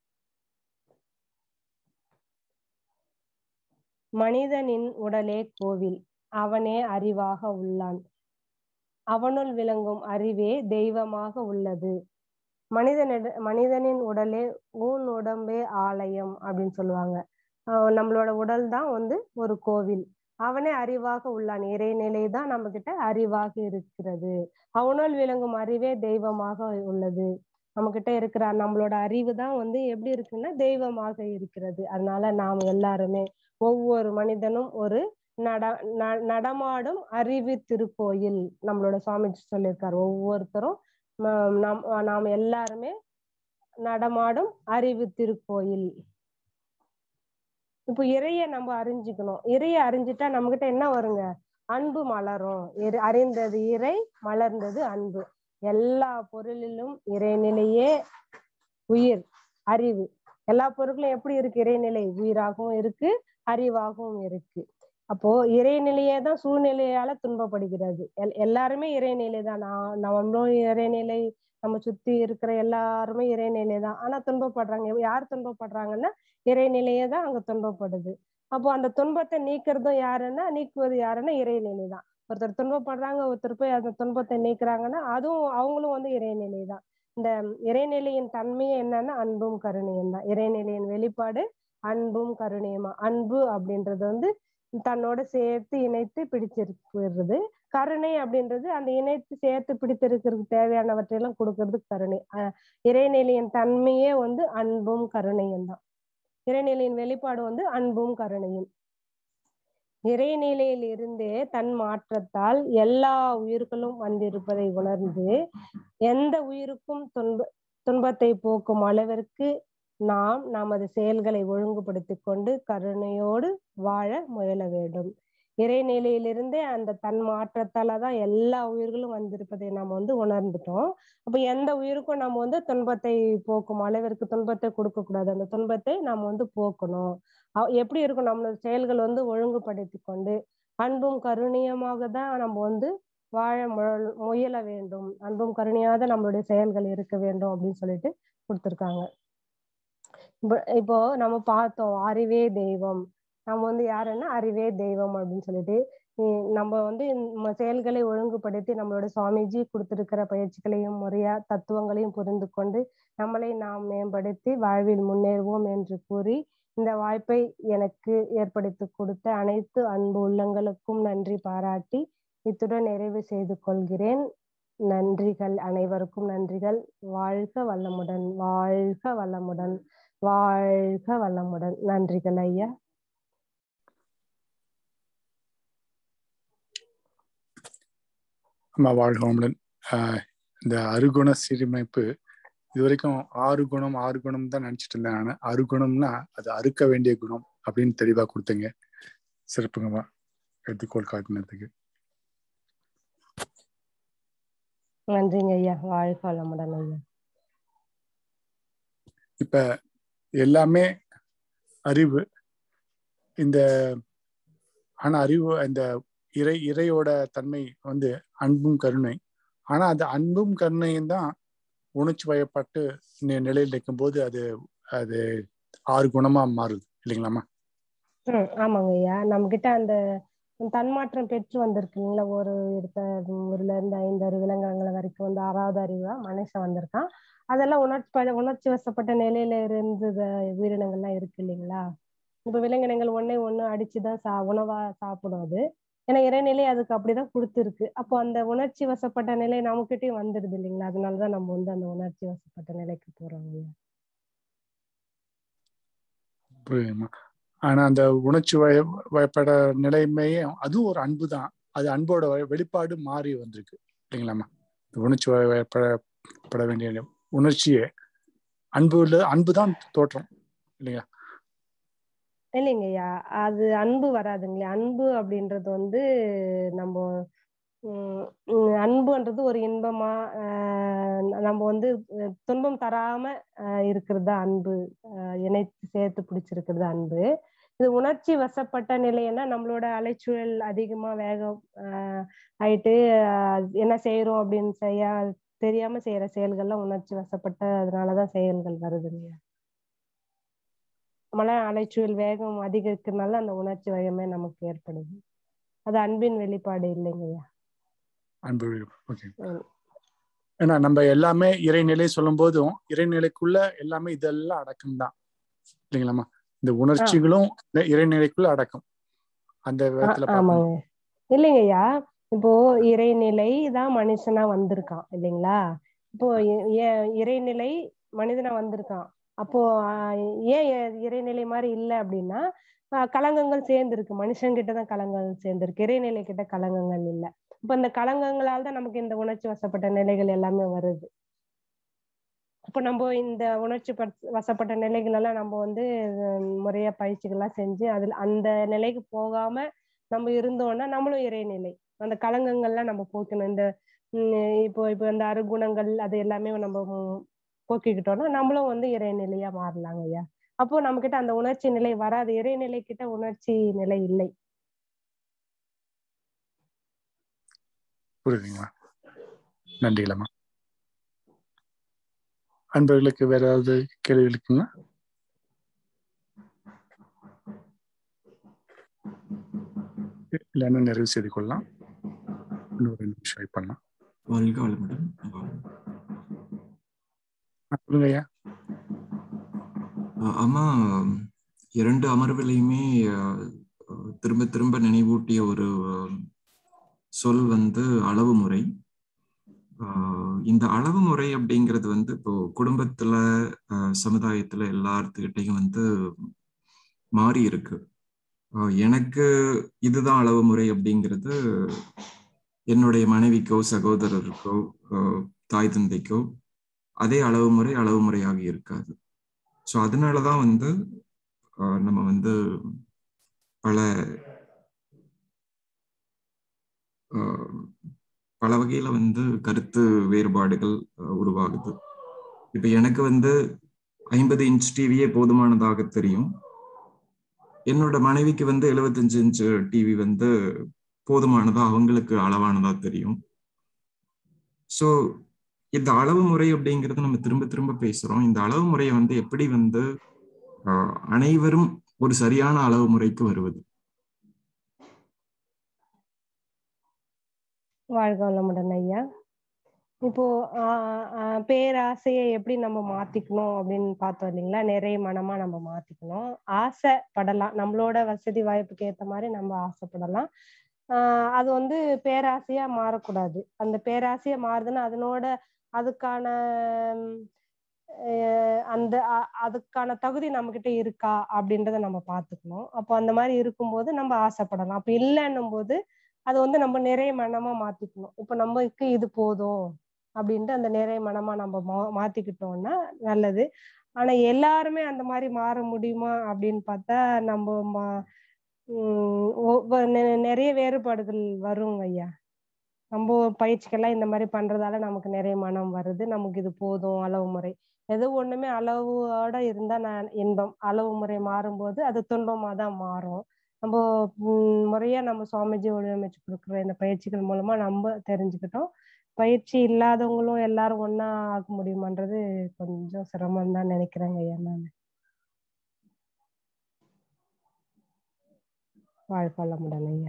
மனிதனின் உடலே கோவில் அவனே அறிவாக உள்ளான் அவனுள் விளங்கும் அறிவே தெய்வமாக உள்ளது மனிதனிட மனிதனின் உடலே ஊன் உடம்பே ஆலயம் அப்படின்னு சொல்லுவாங்க நம்மளோட உடல் தான் வந்து ஒரு கோவில் அவனே அறிவாக உள்ளான் இறைநிலை தான் நம்ம கிட்ட அறிவாக இருக்கிறது அவனுள் விளங்கும் அறிவே தெய்வமாக உள்ளது நம்ம கிட்ட இருக்கிற நம்மளோட அறிவு தான் வந்து எப்படி இருக்குன்னா தெய்வமாக இருக்கிறது அதனால நாம் எல்லாருமே ஒவ்வொரு மனிதனும் ஒரு நட நடமாடும் அறிவு திருக்கோயில் நம்மளோட சுவாமி சொல்லியிருக்காரு ஒவ்வொருத்தரும் நாம் நாம் எல்லாருமே நடமாடும் அறிவு திருக்கோயில் இப்போ இறைய நம்ம அறிஞ்சுக்கணும் இறைய அறிஞ்சிட்டா நம்ம கிட்ட என்ன வருங்க அன்பு மலரும் அறிந்தது இறை மலர்ந்தது அன்பு எல்லா பொருளிலும் இறைநிலையே உயிர் அறிவு எல்லா பொருட்களும் எப்படி இருக்கு இறைநிலை உயிராகவும் இருக்கு அறிவாகவும் இருக்கு அப்போ இறைநிலையே தான் சூழ்நிலையால துன்பப்படுகிறது எல் எல்லாருமே இறைநிலை தான் நான் நம்மளும் இறைநிலை நம்ம சுத்தி இருக்கிற எல்லாருமே இறைநிலை தான் ஆனா துன்பப்படுறாங்க யார் துன்பப்படுறாங்கன்னா இறைநிலையே தான் அங்க துன்பப்படுது அப்போ அந்த துன்பத்தை நீக்கிறதும் யாருன்னா நீக்குவது யாருன்னா இறைநிலை தான் ஒருத்தர் துன்பப்படுறாங்க ஒருத்தர் போய் அந்த துன்பத்தை நீக்குறாங்கன்னா அதுவும் அவங்களும் வந்து இறைநிலை தான் இந்த இறைநிலையின் தன்மையே என்னன்னா அன்பும் கருணையும் தான் இறைநிலையின் வெளிப்பாடு அன்பும் கருணையுமா அன்பு அப்படின்றது வந்து தன்னோட சேர்த்து இணைத்து பிடிச்சிருக்கிறது கருணை அப்படின்றது அந்த இணைத்து சேர்த்து பிடித்திருக்கிறதுக்கு தேவையானவற்றையெல்லாம் கொடுக்கறது கருணை அஹ் இறைநிலையின் தன்மையே வந்து அன்பும் கருணையும் தான் இறைநிலையின் வெளிப்பாடு வந்து அன்பும் கருணையும் இறைநிலையில் இருந்தே தன் மாற்றத்தால் எல்லா உயிர்களும் வந்திருப்பதை உணர்ந்து எந்த உயிருக்கும் துன்ப துன்பத்தை போக்கும் அளவிற்கு நாம் நமது செயல்களை ஒழுங்குபடுத்திக் கொண்டு கருணையோடு வாழ முயல வேண்டும் இறைநிலையிலிருந்தே அந்த தன் மாற்றத்தால தான் எல்லா உயிர்களும் வந்திருப்பதை நம்ம வந்து உணர்ந்துட்டோம் அப்ப எந்த உயிருக்கும் நம்ம வந்து துன்பத்தை போக்கும் அளவிற்கு துன்பத்தை கொடுக்க கூடாது அந்த துன்பத்தை நம்ம வந்து போக்கணும் எப்படி இருக்கும் நம்மளோட செயல்கள் வந்து ஒழுங்குபடுத்தி கொண்டு அன்பும் கருணியமாக தான் நம்ம வந்து வாழ முயல வேண்டும் அன்பும் கருணையாக நம்மளுடைய செயல்கள் இருக்க வேண்டும் அப்படின்னு சொல்லிட்டு கொடுத்துருக்காங்க இப்போ நம்ம பார்த்தோம் அறிவே தெய்வம் நம்ம வந்து யாருன்னா அறிவே தெய்வம் அப்படின்னு சொல்லிட்டு நம்ம வந்து நம்ம செயல்களை ஒழுங்குபடுத்தி நம்மளோட சுவாமிஜி கொடுத்திருக்கிற பயிற்சிகளையும் முறையா தத்துவங்களையும் புரிந்து கொண்டு நம்மளை நாம் மேம்படுத்தி வாழ்வில் முன்னேறுவோம் என்று கூறி இந்த வாய்ப்பை எனக்கு ஏற்படுத்தி கொடுத்த அனைத்து அன்பு உள்ளங்களுக்கும் நன்றி பாராட்டி இத்துடன் நிறைவு செய்து கொள்கிறேன் நன்றிகள் அனைவருக்கும் நன்றிகள் வாழ்க வளமுடன் வாழ்க வளமுடன் வாழ்க வளமுடன் நன்றிகள் ஐயா அம்மா வாழ்க வளமுடன் இந்த அருகுண சீரமைப்பு இது வரைக்கும் ஆறு குணம் ஆறு குணம் தான் நினைச்சிட்டு இருந்தேன் நான் அருகுணம்னா அது அறுக்க வேண்டிய குணம் அப்படின்னு தெளிவா கொடுத்தீங்க சிறப்புங்கம்மா எடுத்துக்கோள் காட்டினதுக்கு நன்றிங்க ஐயா வாழ்க வளமுடன் ஐயா இப்ப எல்லாமே அறிவு இந்த ஆனா அறிவு இந்த இறை இறையோட தன்மை வந்து அன்பும் கருணை ஆனா அந்த அன்பும் கருணையும் தான் உணர்ச்சி வயப்பட்டு நிலையில் நிற்கும் போது அது அது ஆறு குணமா மாறுது இல்லைங்களாமா ஆமாங்க ஐயா நம்ம கிட்ட அந்த தன்மாற்றம் பெற்று வந்திருக்குங்களா ஒரு இருக்க ஊர்ல இருந்து ஐந்து அறிவு விலங்குகள் வரைக்கும் வந்து ஆறாவது அறிவா மனுஷன் வந்திருக்கான் அதெல்லாம் உணர்ச்சி உணர்ச்சி வசப்பட்ட நிலையில இருந்து உயிரினங்கள்லாம் இருக்கு இல்லைங்களா இப்ப விலங்கினங்கள் ஒன்னே ஒண்ணு அடிச்சுதான் சா உணவா சாப்பிடும் அது ஏன்னா இறைநிலை அதுக்கு அப்படிதான் கொடுத்துருக்கு அப்போ அந்த உணர்ச்சி வசப்பட்ட நிலை நம்மகிட்டயும் வந்துடுது இல்லைங்களா அதனாலதான் நம்ம வந்து அந்த உணர்ச்சி வசப்பட்ட நிலைக்கு போறோம் புரியுதுமா ஆனா அந்த உணர்ச்சி வய வயப்பட நிலைமையும் அதுவும் ஒரு அன்பு தான் அது அன்போட வெளிப்பாடு மாறி வந்திருக்கு இல்லைங்களாமா உணர்ச்சி வயப்பட வேண்டிய உணர்ச்சியே அன்பு அன்பு தான் தோற்றம் இல்லைங்களா இல்லைங்கய்யா அது அன்பு வராதுங்களே அன்பு அப்படின்றது வந்து நம்ம அன்புன்றது ஒரு இன்பமா நம்ம வந்து துன்பம் தராம இருக்கிறது அன்பு இணைத்து சேர்த்து பிடிச்சிருக்கிறது அன்பு இது உணர்ச்சி வசப்பட்ட நிலைன்னா நம்மளோட அலைச்சூழல் அதிகமா வேகம் ஆயிட்டு என்ன செய்யறோம் அப்படின்னு செய்ய தெரியாம செய்யற செயல்கள்லாம் உணர்ச்சி வசப்பட்ட அதனாலதான் செயல்கள் வருது இல்லையா மன அலைச்சூழல் வேகம் அதிகரிக்கிறதுனால அந்த உணர்ச்சி வயமே நமக்கு ஏற்படுது அது அன்பின் வெளிப்பாடு இல்லைங்கய்யா அன்பு ஓகே ஏன்னா நம்ம எல்லாமே இறைநிலை சொல்லும் போதும் இறைநிலைக்குள்ள எல்லாமே இதெல்லாம் அடக்கம் தான் இல்லைங்களாமா இந்த உணர்ச்சிகளும் இறைநிலைக்குள்ள அடக்கம் அந்த விதத்துல ஆமாங்க இல்லைங்கய்யா இப்போ இறைநிலை தான் மனுஷனா வந்திருக்கான் இல்லைங்களா இப்போ இறைநிலை மனிதனா வந்திருக்கான் அப்போ ஏன் இறைநிலை மாதிரி இல்லை அப்படின்னா கலங்கங்கள் சேர்ந்திருக்கு மனுஷங்கிட்ட தான் கலங்கங்கள் சேர்ந்திருக்கு இறைநிலை கிட்ட கலங்கங்கள் இல்லை இப்ப இந்த கலங்கங்களால் தான் நமக்கு இந்த உணர்ச்சி வசப்பட்ட நிலைகள் எல்லாமே வருது இப்போ நம்ம இந்த உணர்ச்சி வசப்பட்ட நிலைகள் எல்லாம் நம்ம வந்து முறையா பயிற்சிகள்லாம் செஞ்சு அதுல அந்த நிலைக்கு போகாம நம்ம இருந்தோம்னா நம்மளும் இறைநிலை அந்த கலங்கங்கள்லாம் நம்ம போக்கணும் இந்த இப்போ இப்போ இந்த அருகுணங்கள் அது எல்லாமே நம்ம போக்கிக்கிட்டோம்னா நம்மளும் வந்து இறைநிலையா மாறலாங்க ஐயா அப்போ நம்ம கிட்ட அந்த உணர்ச்சி நிலை வராது இறைநிலை கிட்ட உணர்ச்சி நிலை இல்லை புரியுதுங்களா நன்றிகளம்மா அன்பர்களுக்கு வேற ஏதாவது கேள்வி இருக்குங்களா இல்லைன்னு நிறைவு செய்து கொள்ளலாம் இன்னும் ரெண்டு நிமிஷம் வெயிட் பண்ணலாம் வாழ்க வளமுடன் சொல்லுங்க ஐயா அம்மா இரண்டு அமர்வுலையுமே திரும்ப திரும்ப நினைவூட்டிய ஒரு சொல் வந்து அளவு முறை இந்த அளவு முறை அப்படிங்கிறது வந்து இப்போ குடும்பத்துல சமுதாயத்துல எல்லாத்துக்கிட்டையும் வந்து மாறி இருக்கு அஹ் எனக்கு இதுதான் அளவு முறை அப்படிங்கிறது என்னுடைய மனைவிக்கோ சகோதரருக்கோ அஹ் தாய் தந்தைக்கோ அதே அளவு முறை அளவு முறையாக இருக்காது ஸோ அதனாலதான் வந்து அஹ் நம்ம வந்து பல அஹ் பல வகையில வந்து கருத்து வேறுபாடுகள் அஹ் உருவாகுது இப்ப எனக்கு வந்து ஐம்பது இன்ச் டிவியே போதுமானதாக தெரியும் என்னோட மனைவிக்கு வந்து எழுபத்தஞ்சு இன்ச் டிவி வந்து போதுமானதா அவங்களுக்கு அளவானதா தெரியும் ஸோ இந்த அளவு முறை அப்படிங்கிறது நம்ம திரும்ப திரும்ப பேசுறோம் இந்த அளவு முறையை வந்து எப்படி வந்து ஆஹ், அனைவரும் ஒரு சரியான அளவு முறைக்கு வருவது வாழ்க வளமுடன் ஐயா இப்போ ஆஹ் ஆஹ் பேராசையை எப்படி நம்ம மாத்திக்கணும் அப்படின்னு பார்த்தோம் இல்லைங்களா நிறைய மனமா நம்ம மாத்திக்கணும் ஆசைப்படலாம் நம்மளோட வசதி வாய்ப்புக்கு ஏத்த மாதிரி நம்ம ஆசைப்படலாம் ஆஹ் அது வந்து பேராசையா மாறக்கூடாது அந்த பேராசையா மாறுதுன்னா அதனோட அதுக்கான உம், அஹ் அந்த அ- அதுக்கான தகுதி நம்ம கிட்ட இருக்கா அப்படின்றத நம்ம பார்த்துக்கணும் அப்போ அந்த மாதிரி இருக்கும்போது நம்ம ஆசைப்படலாம் அப்ப இல்லைன்னும் போது அது வந்து நம்ம நிறைய மனமா மாத்திக்கணும் இப்ப நமக்கு இது போதும் அப்படின்ட்டு அந்த நிறைய மனமா நம்ம மா- மாத்திக்கிட்டோம்னா நல்லது ஆனா எல்லாருமே அந்த மாதிரி மாற முடியுமா அப்படின்னு பார்த்தா நம்ம மா- உம் ஒவ்வொ- நெ- நிறைய வேறுபாடுகள் வருங்க ஐயா நம்ம பயிற்சிக்கெல்லாம் இந்த மாதிரி பண்றதால நமக்கு நிறைய மனம் வருது நமக்கு இது போதும் அளவு முறை எது ஒண்ணுமே அளவோட இருந்தா நான் இன்பம் அளவு முறை மாறும்போது அது துன்பமா தான் மாறும் நம்ம உம் முறையா நம்ம சுவாமிஜி வடிவமைச்சு கொடுக்குற இந்த பயிற்சிகள் மூலமா நம்ம தெரிஞ்சுக்கிட்டோம் பயிற்சி இல்லாதவங்களும் எல்லாரும் ஒண்ணா ஆக முடியுமான்றது கொஞ்சம் சிரமம் தான் நினைக்கிறேங்க ஐயா நான் வாழ்க்கை வளமுடன் ஐயா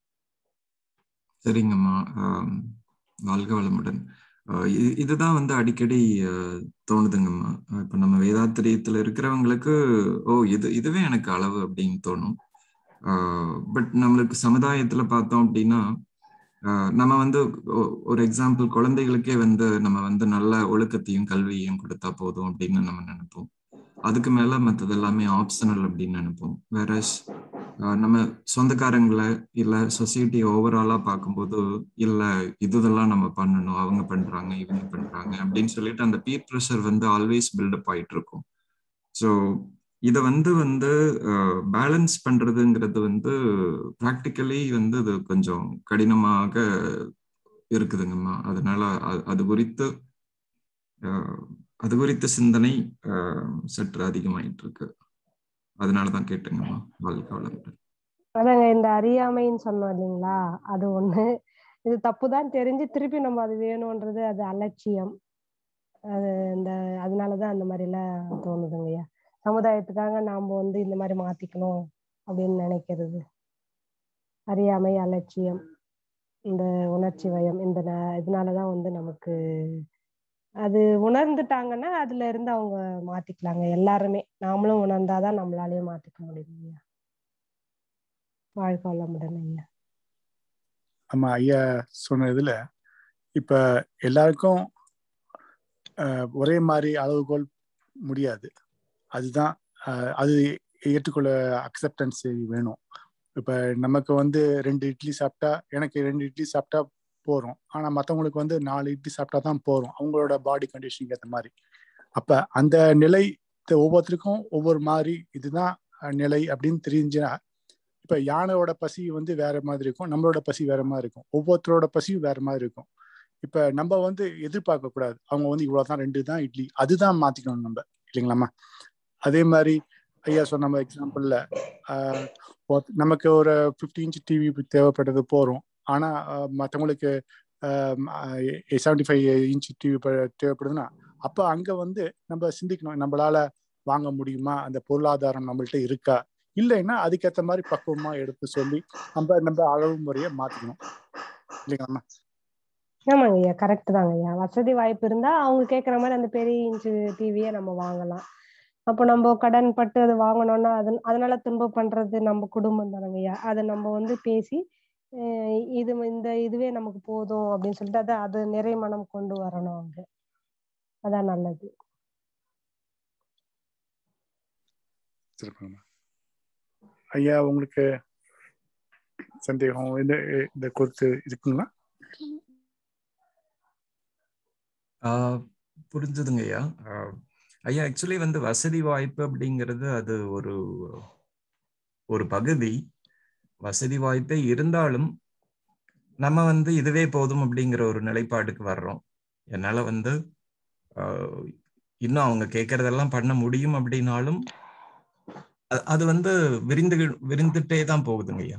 சரிங்கம்மா ஆம், வாழ்க வளமுடன் ஆஹ் இது- இதுதான் வந்து அடிக்கடி ஆஹ், தோணுதுங்கம்மா ஆஹ் இப்ப நம்ம வேதாத்திரியத்துல இருக்கிறவங்களுக்கு ஓ இது இதுவே எனக்கு அளவு அப்படின்னு தோணும் பட் நம்மளுக்கு சமுதாயத்துல பார்த்தோம் அப்படின்னா ஆஹ் நம்ம வந்து ஒ- ஒரு எக்ஸாம்பிள் குழந்தைகளுக்கே வந்து நம்ம வந்து நல்ல ஒழுக்கத்தையும் கல்வியையும் கொடுத்தா போதும் அப்படின்னு நம்ம நினைப்போம் அதுக்கு மேல மற்றது எல்லாமே ஆப்ஷனல் அப்படின்னு நினைப்போம் வேற நம்ம சொந்தக்காரங்களை இல்ல சொசைட்டி ஓவராலா பார்க்கும்போது இல்ல இதுதெல்லாம் நம்ம பண்ணணும் அவங்க பண்றாங்க இவங்க பண்றாங்க அப்படின்னு சொல்லிட்டு அந்த பீர் ப்ரெஷர் வந்து ஆல்வேஸ் பில்டப் ஆயிட்டு இருக்கும் ஸோ இதை வந்து வந்து பேலன்ஸ் பண்றதுங்கிறது வந்து ப்ராக்டிக்கலி வந்து இது கொஞ்சம் கடினமாக இருக்குதுங்கம்மா அதனால அ- அது குறித்து அஹ், அது குறித்த சிந்தனை அஹ், சற்று அதிகமாயிட்டு இருக்கு அதனாலதான் கேட்டேங்கம்மா வாழ்க்கை வளமுடன் அதாங்க இந்த அறியாமைன்னு சொன்னோம் இல்லைங்களா அது ஒண்ணு இது தப்புதான் தெரிஞ்சு திருப்பி நம்ம அது வேணும்ன்றது அது அலட்சியம் அது இந்த அதனாலதான் அந்த மாதிரி எல்லாம் தோணுதுங்கய்யா சமுதாயத்துக்காக நாம வந்து இந்த மாதிரி மாத்திக்கணும் அப்படின்னு நினைக்கிறது அறியாமை அலட்சியம் இந்த உணர்ச்சி வயம் இந்த ந- இதனாலதான் வந்து நமக்கு அது உணர்ந்துட்டாங்கன்னா அதுல இருந்து அவங்க மாத்திக்கலாங்க எல்லாருமே நாமளும் உணர்ந்தாதான் நம்மளாலயும் மாத்திக்க முடியும் ஐயா வாழ்க்கை வளமுடன் ஐயா நம்ம ஐயா சொன்ன இதுல இப்ப எல்லாருக்கும் அஹ், ஒரே மாதிரி அளவுகோல் முடியாது அதுதான் அஹ், அது ஏற்றுக்கொள்ள அக்செப்டன்ஸ் வேணும் இப்ப நமக்கு வந்து ரெண்டு இட்லி சாப்பிட்டா எனக்கு ரெண்டு இட்லி சாப்பிட்டா போறோம் ஆனா மத்தவங்களுக்கு வந்து நாலு இட்லி சாப்பிட்டா தான் போறோம் அவங்களோட பாடி கண்டிஷனுக்கு ஏற்ற மாதிரி அப்ப அந்த நிலை த- ஒவ்வொருத்தருக்கும் ஒவ்வொரு மாதிரி இதுதான் அஹ், நிலை அப்படின்னு தெரிஞ்சுன்னா இப்ப யானையோட பசி வந்து வேற மாதிரி இருக்கும் நம்மளோட பசி வேற மாதிரி இருக்கும் ஒவ்வொருத்தரோட பசியும் வேற மாதிரி இருக்கும் இப்ப நம்ம வந்து எதிர்பார்க்க கூடாது அவங்க வந்து இவ்வளவுதான் ரெண்டு தான் இட்லி அதுதான் மாத்திக்கணும் நம்ம இல்லைங்களாம்மா அதே மாதிரி ஐயா சொன்ன மாதிரி எக்ஸாம்பிள்ல நமக்கு ஒரு ஃபிஃப்டி இன்ச் டிவி தேவைப்பட்டது போறோம் ஆனா ஆஹ், மத்தவங்களுக்கு செவன்டி ஃபைவ் இன்ச் டிவி தேவைப்படுதுன்னா அப்ப அங்க வந்து நம்ம சிந்திக்கணும் நம்மளால வாங்க முடியுமா அந்த பொருளாதாரம் நம்மள்ட்ட இருக்கா இல்லைன்னா அதுக்கேற்ற மாதிரி பக்குவமா எடுத்து சொல்லி நம்ம நம்ம அளவு முறையை மாத்திக்கணும் இல்லைங்களாம்மா ஆமாங்க ஐயா கரெக்ட் தாங்க ஐயா வசதி வாய்ப்பு இருந்தா அவங்க கேக்குற மாதிரி அந்த பெரிய இன்ச்சு டிவியை நம்ம வாங்கலாம் அப்போ நம்ம கடன் பட்டு அது வாங்கணும்னா அது அதனால துன்பம் பண்றது நம்ம குடும்பம் தானங்க ஐயா அதை நம்ம வந்து பேசி அஹ் இது இந்த இதுவே நமக்கு போதும் அப்படின்னு சொல்லிட்டு அதை அது நிறை மனம் கொண்டு வரணும் அவங்க அதான் நல்லது சிறப்புங்கம்மா ஐயா உங்களுக்கு சந்தேகம் இந்த இந்த குறித்து இருக்குங்களா ஆஹ் புரிஞ்சுதுங்க ஐயா ஆஹ் ஐயா ஆக்சுவலி வந்து வசதி வாய்ப்பு அப்படிங்கிறது அது ஒரு ஒரு பகுதி வசதி வாய்ப்பே இருந்தாலும் நம்ம வந்து இதுவே போதும் அப்படிங்கிற ஒரு நிலைப்பாடுக்கு வர்றோம் என்னால வந்து ஆஹ் இன்னும் அவங்க கேட்கறதெல்லாம் பண்ண முடியும் அப்படின்னாலும் அ- அது வந்து விரிந்து விரிந்துட்டே தான் போகுதுங்க ஐயா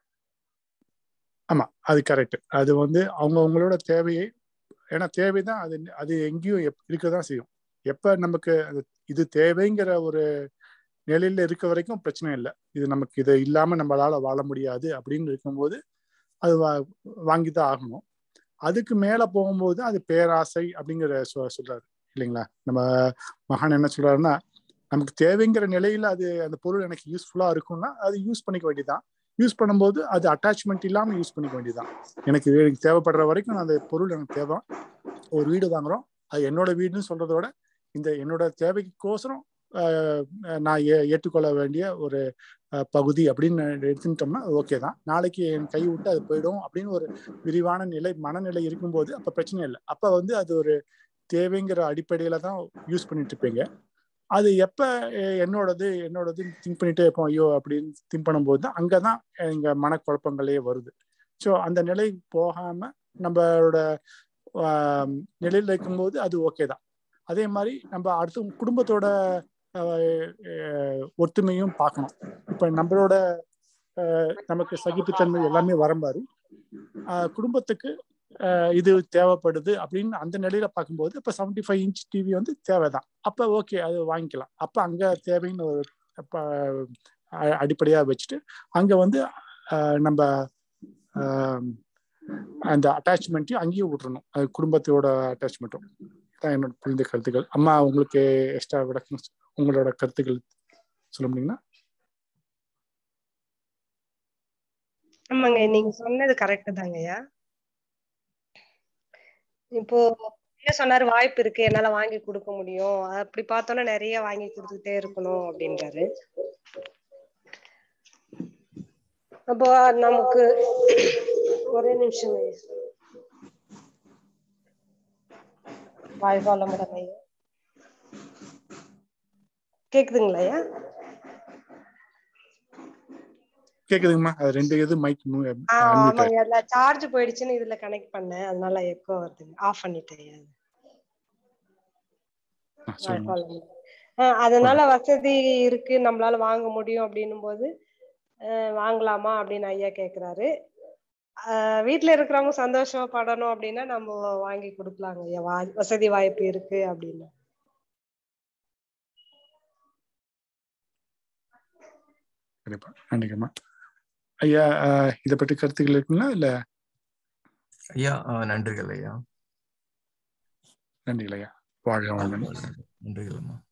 ஆமா அது கரெக்ட் அது வந்து அவங்க அவங்களோட தேவையை ஏன்னா தேவைதான் அது அது எங்கேயும் எப் இருக்கதான் செய்யும் எப்ப நமக்கு அது இது தேவைங்கிற ஒரு நிலையில இருக்க வரைக்கும் பிரச்சனை இல்லை இது நமக்கு இது இல்லாம நம்மளால வாழ முடியாது அப்படின்னு இருக்கும்போது அது வா வாங்கி தான் ஆகணும் அதுக்கு மேல போகும்போது அது பேராசை அப்படிங்கிற சொ சொல்றாரு இல்லைங்களா நம்ம மகான் என்ன சொல்றாருன்னா நமக்கு தேவைங்கிற நிலையில அது அந்த பொருள் எனக்கு யூஸ்ஃபுல்லா இருக்கும்னா அது யூஸ் பண்ணிக்க வேண்டியதுதான் யூஸ் பண்ணும்போது அது அட்டாச்மெண்ட் இல்லாம யூஸ் பண்ணிக்க வேண்டியதுதான் எனக்கு எனக்கு தேவைப்படுற வரைக்கும் அந்த பொருள் எனக்கு தேவை ஒரு வீடு வாங்குறோம் அது என்னோட வீடுன்னு சொல்றத விட இந்த என்னோட தேவைக்கோசரம் ஆஹ் நான் ஏ ஏற்றுக்கொள்ள வேண்டிய ஒரு ஆஹ் பகுதி அப்படின்னு எடுத்துட்டோம்னா ஓகே தான் நாளைக்கு என் கை விட்டு அது போயிடும் அப்படின்னு ஒரு விரிவான நிலை மனநிலை இருக்கும்போது அப்ப பிரச்சனை இல்லை அப்ப வந்து அது ஒரு தேவைங்கிற அடிப்படையில தான் யூஸ் பண்ணிட்டு இருப்பீங்க அது எப்ப அஹ் என்னோடது என்னோடது திங்க் பண்ணிட்டே இருப்போம் ஐயோ அப்படின்னு திங்க் பண்ணும்போது தான் அங்கதான் எங்க மனக்குழப்பங்களே வருது ஸோ அந்த நிலை போகாம நம்மளோட ஆஹ் நிலையில இருக்கும்போது அது ஓகே தான் அதே மாதிரி நம்ம அடுத்த குடும்பத்தோட ஆஹ் ஆஹ் ஒத்துமையும் பார்க்கணும் இப்ப நம்மளோட ஆஹ் நமக்கு சகிப்புத்தன்மை எல்லாமே வரம்பாரு ஆஹ் குடும்பத்துக்கு ஆஹ் இது தேவைப்படுது அப்படின்னு அந்த நிலையில பார்க்கும்போது இப்ப செவன்டி ஃபைவ் இன்ச் டிவி வந்து தேவைதான் அப்ப ஓகே அது வாங்கிக்கலாம் அப்ப அங்க தேவைன்னு ஒரு அப்ப அ- அடிப்படையா வச்சுட்டு அங்க வந்து ஆஹ் நம்ம ஆஹ் அந்த அட்டாச்மெண்ட்டையும் அங்கேயும் விட்டுறணும் அது குடும்பத்தோட அட்டாச்மெண்ட்டும் தான் என்னோட புரிந்த கருத்துக்கள் அம்மா உங்களுக்கு எக்ஸ்ட்ரா விளக்கம் உங்களோட கருத்துக்கள் சொல்ல முடியுங்களா ஆமாங்க நீங்க சொன்னது கரெக்ட் தாங்கய்யா இப்போ என்ன சொன்னாரு வாய்ப்பு இருக்கு என்னால வாங்கி கொடுக்க முடியும் அப்படி பார்த்தோன்னா நிறைய வாங்கி கொடுத்துட்டே இருக்கணும் அப்படின்றாரு அப்போ நமக்கு ஒரே நிமிஷம் வாழ்க வளமுடன் ஐயா கேக்குதுங்களா ஐயா கேக்குதுங்கம்மா அது ரெண்டு இது மைக் ஆஹ் ஆமாங்க அதுல சார்ஜ் போயிடுச்சுன்னு இதுல கனெக்ட் பண்ணேன் அதனால எக்கோ வருதுங்க ஆஃப் பண்ணிட்டேன் ஐயா. வாழ்க வளமுடன். ஆஹ் அதனால வசதி இருக்கு நம்மளால வாங்க முடியும் அப்படின்னும் போது ஆஹ் வாங்கலாமா அப்படின்னு ஐயா கேக்குறாரு ஆஹ் வீட்ல இருக்கிறவங்க சந்தோஷப்படணும் அப்படின்னா நம்ம வாங்கி கொடுக்கலாங்க ஐயா வா- வசதி வாய்ப்பு இருக்கு அப்படின்னு கண்டிப்பா நன்றிங்கம்மா ஐயா ஆஹ் இதை பற்றி கருத்துக்கள் இருக்குங்களா இல்ல ஐயா ஆஹ் நன்றிகள் ஐயா நன்றிகள் ஐயா வாழ்க வளமுடன் நன்றிகள் அம்மா